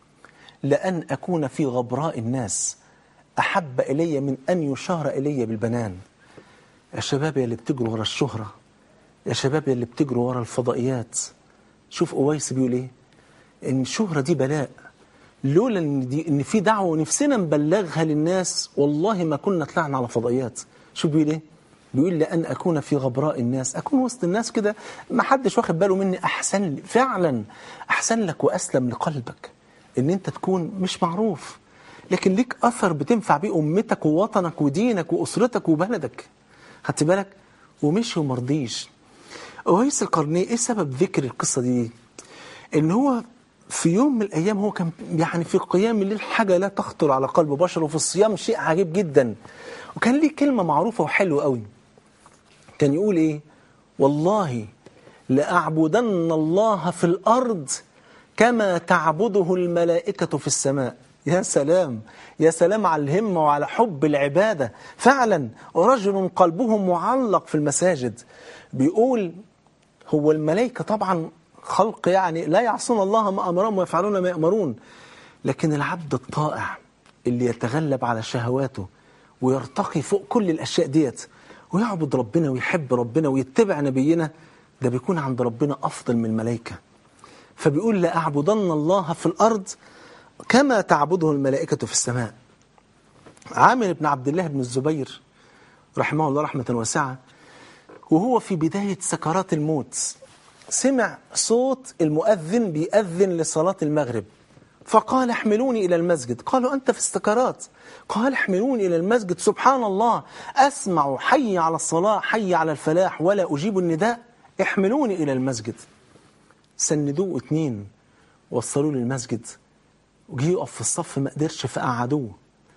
لأن أكون في غبراء الناس أحب إلي من أن يشار إلي بالبنان يا شباب يا اللي بتجروا ورا الشهرة يا شباب يا اللي بتجروا ورا الفضائيات شوف أويس بيقول إيه إن الشهرة دي بلاء لولا إن, دي إن في دعوة ونفسنا نبلغها للناس والله ما كنا طلعنا على فضائيات شوف بيقول إيه بيقول لأن أكون في غبراء الناس أكون وسط الناس كده ما حدش واخد باله مني أحسن لي فعلا أحسن لك وأسلم لقلبك إن أنت تكون مش معروف لكن ليك أثر بتنفع بيه أمتك ووطنك ودينك وأسرتك وبلدك خدت بالك ومشي ومرضيش أويس القرني إيه سبب ذكر القصة دي إن هو في يوم من الأيام هو كان يعني في قيام الليل حاجة لا تخطر على قلب بشر وفي الصيام شيء عجيب جدا وكان ليه كلمة معروفة وحلوة قوي كان يقول ايه والله لأعبدن الله في الأرض كما تعبده الملائكة في السماء يا سلام يا سلام على الهمة وعلى حب العبادة فعلا رجل قلبه معلق في المساجد بيقول هو الملائكة طبعا خلق يعني لا يعصون الله ما أمرهم ويفعلون ما يأمرون لكن العبد الطائع اللي يتغلب على شهواته ويرتقي فوق كل الأشياء ديت ويعبد ربنا ويحب ربنا ويتبع نبينا ده بيكون عند ربنا أفضل من الملائكة فبيقول لأعبدن الله في الأرض كما تعبده الملائكة في السماء عامر بن عبد الله بن الزبير رحمه الله رحمة واسعة وهو في بداية سكرات الموت سمع صوت المؤذن بيأذن لصلاة المغرب فقال احملوني إلى المسجد قالوا أنت في السكرات قال احملوني إلى المسجد سبحان الله أسمع حي على الصلاة حي على الفلاح ولا أجيب النداء احملوني إلى المسجد سندوه اتنين وصلوه للمسجد وجي يقف في الصف ما قدرش فقعدوه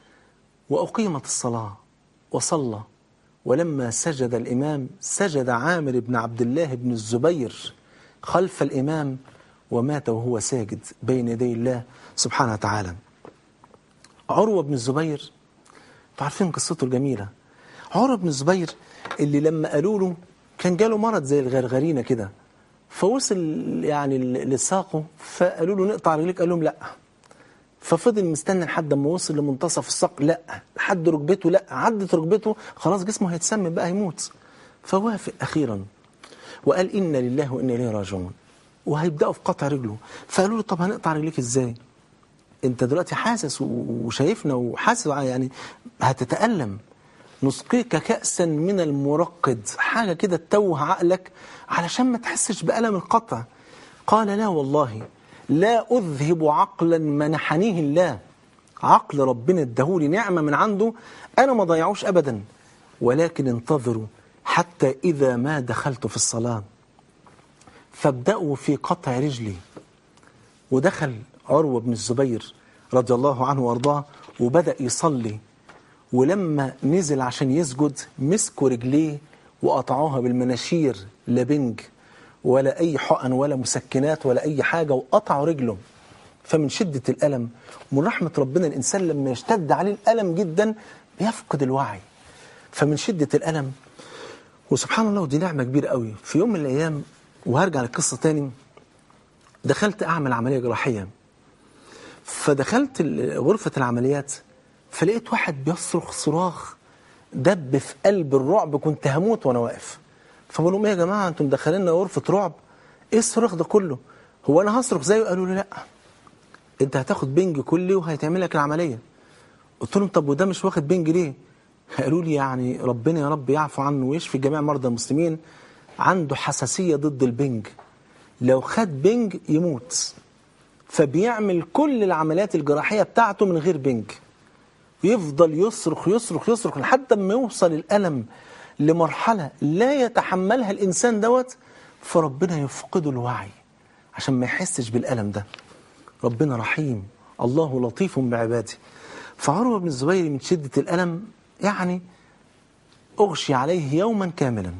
وأقيمت الصلاة وصلى ولما سجد الإمام سجد عامر بن عبد الله بن الزبير خلف الإمام ومات وهو ساجد بين يدي الله سبحانه وتعالى عروة بن الزبير عارفين قصته الجميلة عروة بن الزبير اللي لما قالوا له كان جاله مرض زي الغرغرينة كده فوصل يعني لساقه فقالوا له نقطع رجليك قال لهم لا ففضل مستني لحد ما وصل لمنتصف الساق لا لحد ركبته لا عدت ركبته خلاص جسمه هيتسمم بقى هيموت فوافق اخيرا وقال انا لله وانا اليه راجعون وهيبداوا في قطع رجله فقالوا له طب هنقطع رجليك ازاي انت دلوقتي حاسس وشايفنا وحاسس يعني هتتألم نسقيك كأسا من المرقد حاجة كده تتوه عقلك علشان ما تحسش بألم القطع قال لا والله لا أذهب عقلا منحنيه الله عقل ربنا اداهولي نعمة من عنده أنا ما ضيعوش أبدا ولكن انتظروا حتى إذا ما دخلت في الصلاة فابدأوا في قطع رجلي ودخل عروة بن الزبير رضي الله عنه وارضاه وبدأ يصلي ولما نزل عشان يسجد مسكوا رجليه وقطعوها بالمناشير لا بنج ولا أي حقن ولا مسكنات ولا أي حاجة وقطعوا رجله فمن شدة الألم ومن رحمة ربنا الإنسان لما يشتد عليه الألم جدا بيفقد الوعي فمن شدة الألم وسبحان الله ودي نعمة كبيرة قوي في يوم من الأيام وهرجع للقصة تاني دخلت أعمل عملية جراحية فدخلت ال- غرفة العمليات فلقيت واحد بيصرخ صراخ دب في قلب الرعب كنت هموت وانا واقف فبقول لهم ايه يا جماعه انتم مدخليننا غرفه رعب ايه الصراخ ده كله هو انا هصرخ زيه قالوا لي لا انت هتاخد بنج كلي وهيتعمل لك العمليه قلت لهم طب وده مش واخد بنج ليه قالوا لي يعني ربنا يا رب يعفو عنه ويشفي جميع مرضى المسلمين عنده حساسيه ضد البنج لو خد بنج يموت فبيعمل كل العمليات الجراحيه بتاعته من غير بنج يفضل يصرخ يصرخ يصرخ لحد ما يوصل الألم لمرحلة لا يتحملها الإنسان دوت فربنا يفقده الوعي عشان ما يحسش بالألم ده ربنا رحيم الله لطيف بعباده فعروة بن الزبير من شدة الألم يعني أغشي عليه يوما كاملا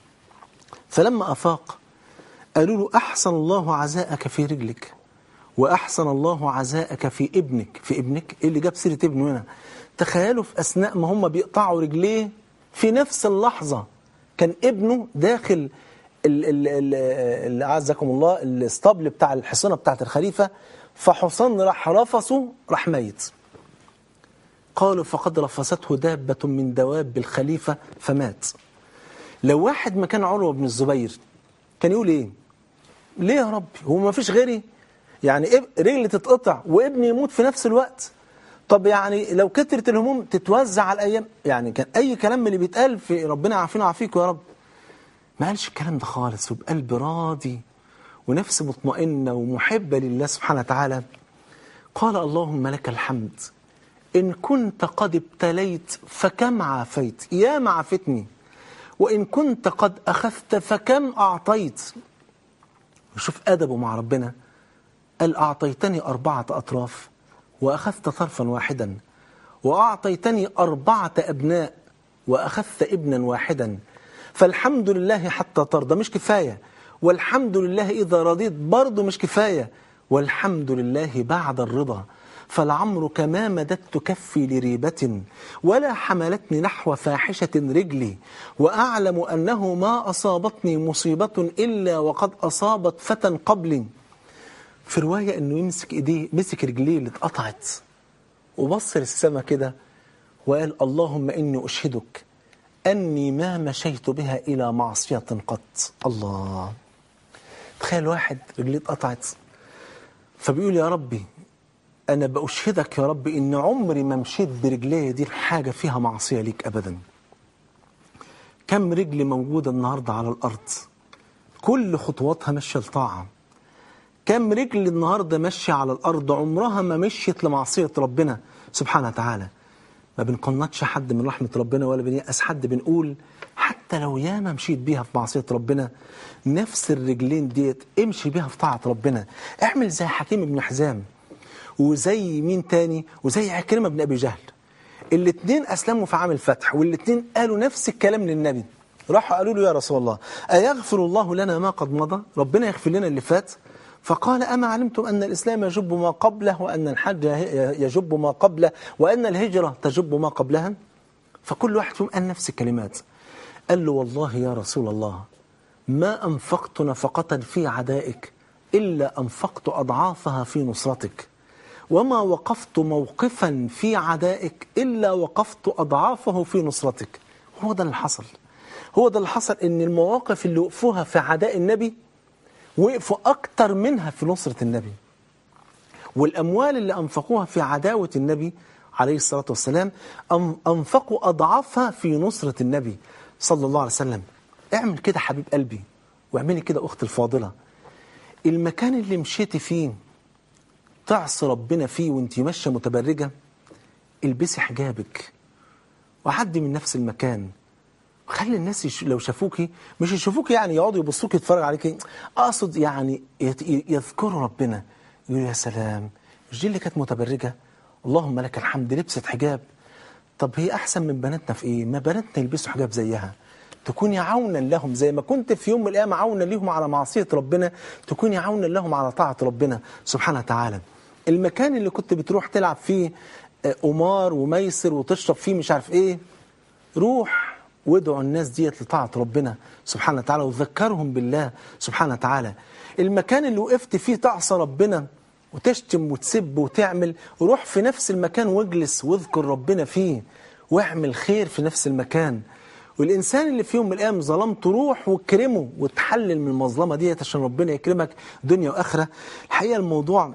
فلما أفاق قالوا له أحسن الله عزاءك في رجلك وأحسن الله عزاءك في ابنك في ابنك إيه اللي جاب سيرة ابنه هنا تخيلوا في أثناء ما هم بيقطعوا رجليه في نفس اللحظة كان ابنه داخل ال- ال- ال- اللي عزكم الله الاسطبل بتاع الحصانة بتاعت الخليفة فحصان راح رفصه راح ميت قالوا فقد رفسته دابة من دواب الخليفة فمات لو واحد مكان عروة بن الزبير كان يقول ايه ليه يا ربي هو ما فيش غيري يعني إب- رجلي تتقطع وابني يموت في نفس الوقت طب يعني لو كترت الهموم تتوزع على الايام يعني كان اي كلام من اللي بيتقال في ربنا يعافينا ويعافيكم يا رب ما قالش الكلام ده خالص وبقلب راضي ونفس مطمئنه ومحبه لله سبحانه وتعالى قال اللهم لك الحمد إن كنت قد ابتليت فكم عافيت يا ما عافتني وإن كنت قد أخذت فكم أعطيت وشوف أدبه مع ربنا قال أعطيتني أربعة أطراف وأخذت طرفا واحدا وأعطيتني أربعة أبناء وأخذت ابنا واحدا فالحمد لله حتى ترضى مش كفاية والحمد لله إذا رضيت برضه مش كفاية والحمد لله بعد الرضا فلعمرك ما مددت كفي لريبة ولا حملتني نحو فاحشة رجلي وأعلم أنه ما أصابتني مصيبة إلا وقد أصابت فتى قبلي في رواية أنه يمسك إيديه مسك رجليه اللي اتقطعت وبص للسما كده وقال اللهم إني أشهدك أني ما مشيت بها إلى معصية قط الله تخيل واحد رجليه اتقطعت فبيقول يا ربي أنا بأشهدك يا رب إن عمري ما مشيت برجلي دي حاجة فيها معصية ليك أبدا كم رجل موجودة النهاردة على الأرض كل خطواتها ماشية لطاعة كم رجل النهاردة ماشية على الأرض عمرها ما مشيت لمعصية ربنا سبحانه وتعالى ما بنقنطش حد من رحمة ربنا ولا بنيأس حد بنقول حتى لو ياما مشيت بيها في معصية ربنا نفس الرجلين ديت امشي بيها في طاعة ربنا اعمل زي حكيم بن حزام وزي مين تاني وزي عكرمة بن أبي جهل الاثنين أسلموا في عام الفتح والاثنين قالوا نفس الكلام للنبي راحوا قالوا له يا رسول الله أيغفر الله لنا ما قد مضى ربنا يغفر لنا اللي فات فقال أما علمتم أن الإسلام يجب ما قبله وأن الحج يجب ما قبله وأن الهجرة تجب ما قبلها فكل واحد فيهم قال نفس الكلمات قال له والله يا رسول الله ما أنفقت نفقة في عدائك إلا أنفقت أضعافها في نصرتك وما وقفت موقفا في عدائك إلا وقفت أضعافه في نصرتك هو ده اللي حصل هو ده اللي حصل إن المواقف اللي وقفوها في عداء النبي وقفوا أكتر منها في نصرة النبي والأموال اللي أنفقوها في عداوة النبي عليه الصلاة والسلام أم- أنفقوا أضعافها في نصرة النبي صلى الله عليه وسلم اعمل كده حبيب قلبي واعملي كده أخت الفاضلة المكان اللي مشيتي فيه تعصي ربنا فيه وانت ماشيه متبرجة البسي حجابك وعدي من نفس المكان خلي الناس يش... لو شافوكي مش يشوفوكي يعني يقعدوا يبصوكي يتفرجوا عليكي اقصد يعني يت... يذكروا ربنا يقولوا يا سلام مش دي اللي كانت متبرجه اللهم لك الحمد لبست حجاب طب هي احسن من بناتنا في ايه ما بناتنا يلبسوا حجاب زيها تكوني عونا لهم زي ما كنت في يوم من الايام عونا لهم على معصيه ربنا تكوني عونا لهم على طاعه ربنا سبحانه وتعالى المكان اللي كنت بتروح تلعب فيه آه، قمار وميسر وتشرب فيه مش عارف ايه روح وادعوا الناس ديت لطاعة ربنا سبحانه وتعالى وذكرهم بالله سبحانه وتعالى المكان اللي وقفت فيه تعصى ربنا وتشتم وتسب وتعمل روح في نفس المكان واجلس واذكر ربنا فيه واعمل خير في نفس المكان والإنسان اللي في يوم من الأيام ظلمته روح واكرمه وتحلل من المظلمة ديت عشان ربنا يكرمك دنيا وآخرة الحقيقة الموضوع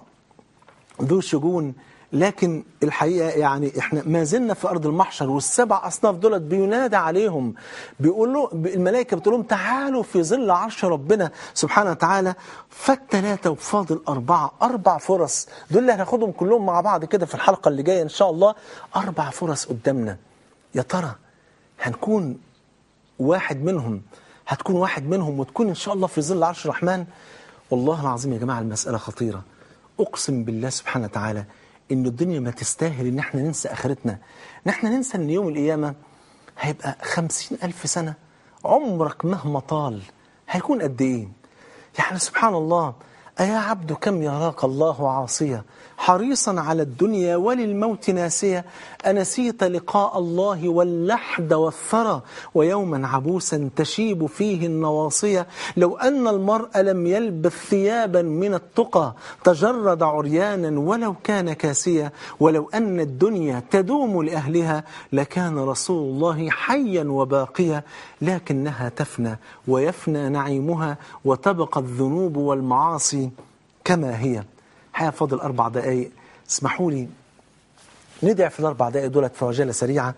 ذو شجون لكن الحقيقة يعني احنا ما زلنا في أرض المحشر والسبع أصناف دولت بينادى عليهم بيقول له الملائكة بتقول لهم تعالوا في ظل عرش ربنا سبحانه وتعالى فالتلاتة وفاضل أربعة أربع فرص دول اللي هناخدهم كلهم مع بعض كده في الحلقة اللي جاية إن شاء الله أربع فرص قدامنا يا ترى هنكون واحد منهم هتكون واحد منهم وتكون إن شاء الله في ظل عرش الرحمن والله العظيم يا جماعة المسألة خطيرة أقسم بالله سبحانه وتعالى إن الدنيا ما تستاهل إن احنا ننسى آخرتنا إن احنا ننسى إن يوم القيامة هيبقى خمسين ألف سنة عمرك مهما طال هيكون قد إيه يعني سبحان الله أيا عبد كم يراك الله عاصيا حريصا على الدنيا وللموت ناسيا أنسيت لقاء الله واللحد والثرى ويوما عبوسا تشيب فيه النواصية لو أن المرء لم يلبث ثيابا من التقى تجرد عريانا ولو كان كاسيا ولو أن الدنيا تدوم لأهلها لكان رسول الله حيا وباقيا لكنها تفنى ويفنى نعيمها وتبقى الذنوب والمعاصي كما هي حياة فاضل أربع دقايق اسمحوا لي ندعي في الأربع دقايق دولت في عجالة سريعة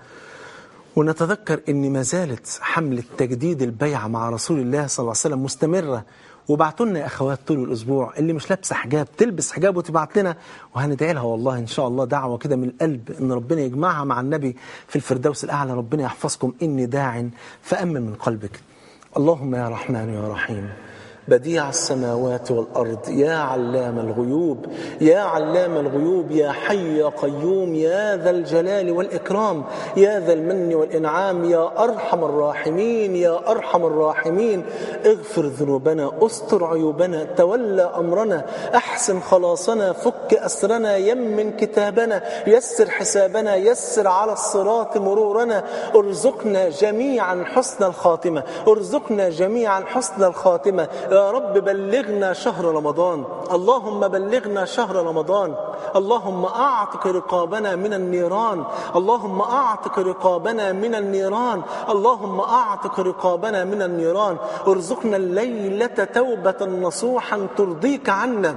ونتذكر أن ما زالت حملة تجديد البيعة مع رسول الله صلى الله عليه وسلم مستمرة وبعتوا لنا يا أخوات طول الأسبوع اللي مش لابسة حجاب تلبس حجاب وتبعت لنا وهندعي لها والله إن شاء الله دعوة كده من القلب إن ربنا يجمعها مع النبي في الفردوس الأعلى ربنا يحفظكم إني داع فأمن من قلبك اللهم يا رحمن يا رحيم بديع السماوات والأرض يا علام الغيوب يا علام الغيوب يا حي يا قيوم يا ذا الجلال والإكرام يا ذا المن والإنعام يا أرحم الراحمين يا أرحم الراحمين اغفر ذنوبنا استر عيوبنا تولى أمرنا أحسن خلاصنا فك أسرنا يمن كتابنا يسر حسابنا يسر على الصراط مرورنا ارزقنا جميعا حسن الخاتمة ارزقنا جميعا حسن الخاتمة يا رب بلغنا شهر رمضان اللهم بلغنا شهر رمضان اللهم أعتق رقابنا من النيران اللهم أعتق رقابنا من النيران اللهم أعتق رقابنا من النيران ارزقنا الليلة توبة نصوحا ترضيك عنا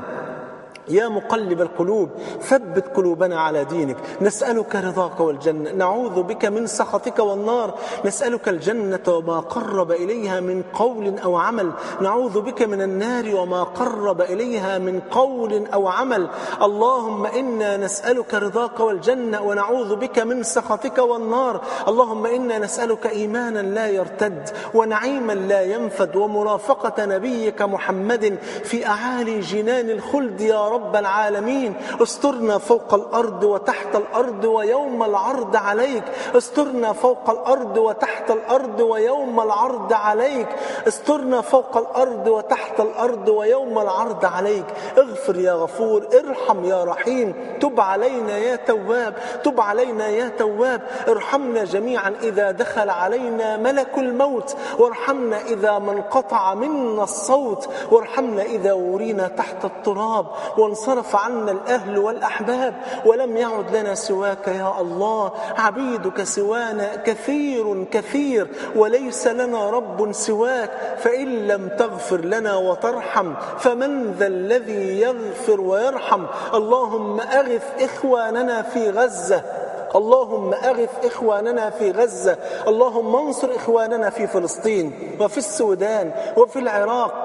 يا مقلب القلوب ثبت قلوبنا على دينك نسألك رضاك والجنة نعوذ بك من سخطك والنار نسألك الجنة وما قرب إليها من قول أو عمل نعوذ بك من النار وما قرب إليها من قول أو عمل اللهم إنا نسألك رضاك والجنة ونعوذ بك من سخطك والنار اللهم إنا نسألك إيمانا لا يرتد ونعيما لا ينفد ومرافقة نبيك محمد في أعالي جنان الخلد يا رب العالمين استرنا فوق الأرض وتحت الأرض ويوم العرض عليك استرنا فوق الأرض وتحت الأرض ويوم العرض عليك استرنا فوق الأرض وتحت الأرض ويوم العرض عليك اغفر يا غفور ارحم يا رحيم تب علينا يا تواب تب علينا يا تواب ارحمنا جميعا إذا دخل علينا ملك الموت وارحمنا إذا ما انقطع منا الصوت وارحمنا إذا ورينا تحت التراب وانصرف عنا الأهل والأحباب ولم يعد لنا سواك يا الله عبيدك سوانا كثير كثير وليس لنا رب سواك فإن لم تغفر لنا وترحم فمن ذا الذي يغفر ويرحم اللهم أغث إخواننا في غزة اللهم أغث إخواننا في غزة اللهم انصر إخواننا في فلسطين وفي السودان وفي العراق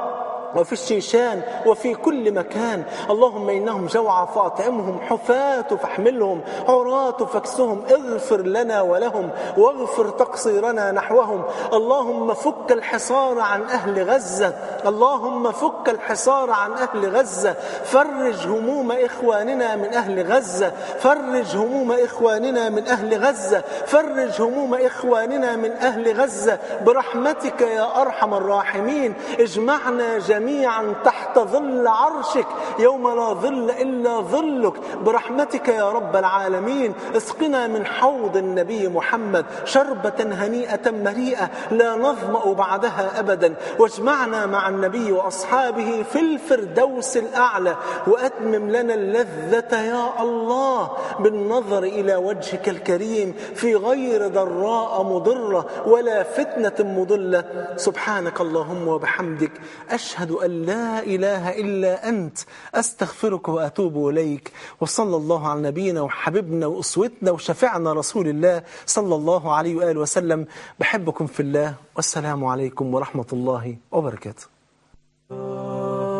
وفي الشيشان وفي كل مكان اللهم إنهم جوعى فأطعمهم حفاة فاحملهم عراة فاكسهم اغفر لنا ولهم واغفر تقصيرنا نحوهم اللهم فك الحصار عن أهل غزة اللهم فك الحصار عن أهل غزة فرج هموم إخواننا من أهل غزة فرج هموم إخواننا من أهل غزة فرج هموم إخواننا من أهل غزة برحمتك يا أرحم الراحمين اجمعنا جميعا تحت ظل عرشك يوم لا ظل إلا ظلك برحمتك يا رب العالمين اسقنا من حوض النبي محمد شربة هنيئة مريئة لا نظمأ بعدها أبدا واجمعنا مع النبي وأصحابه في الفردوس الأعلى وأتمم لنا اللذة يا الله بالنظر إلى وجهك الكريم في غير ضراء مضرة ولا فتنة مضلة سبحانك اللهم وبحمدك أشهد أن لا إله إلا أنت أستغفرك وأتوب إليك وصلى الله على نبينا وحبيبنا وأسوتنا وشفعنا رسول الله صلى الله عليه وآله وسلم بحبكم في الله والسلام عليكم ورحمة الله وبركاته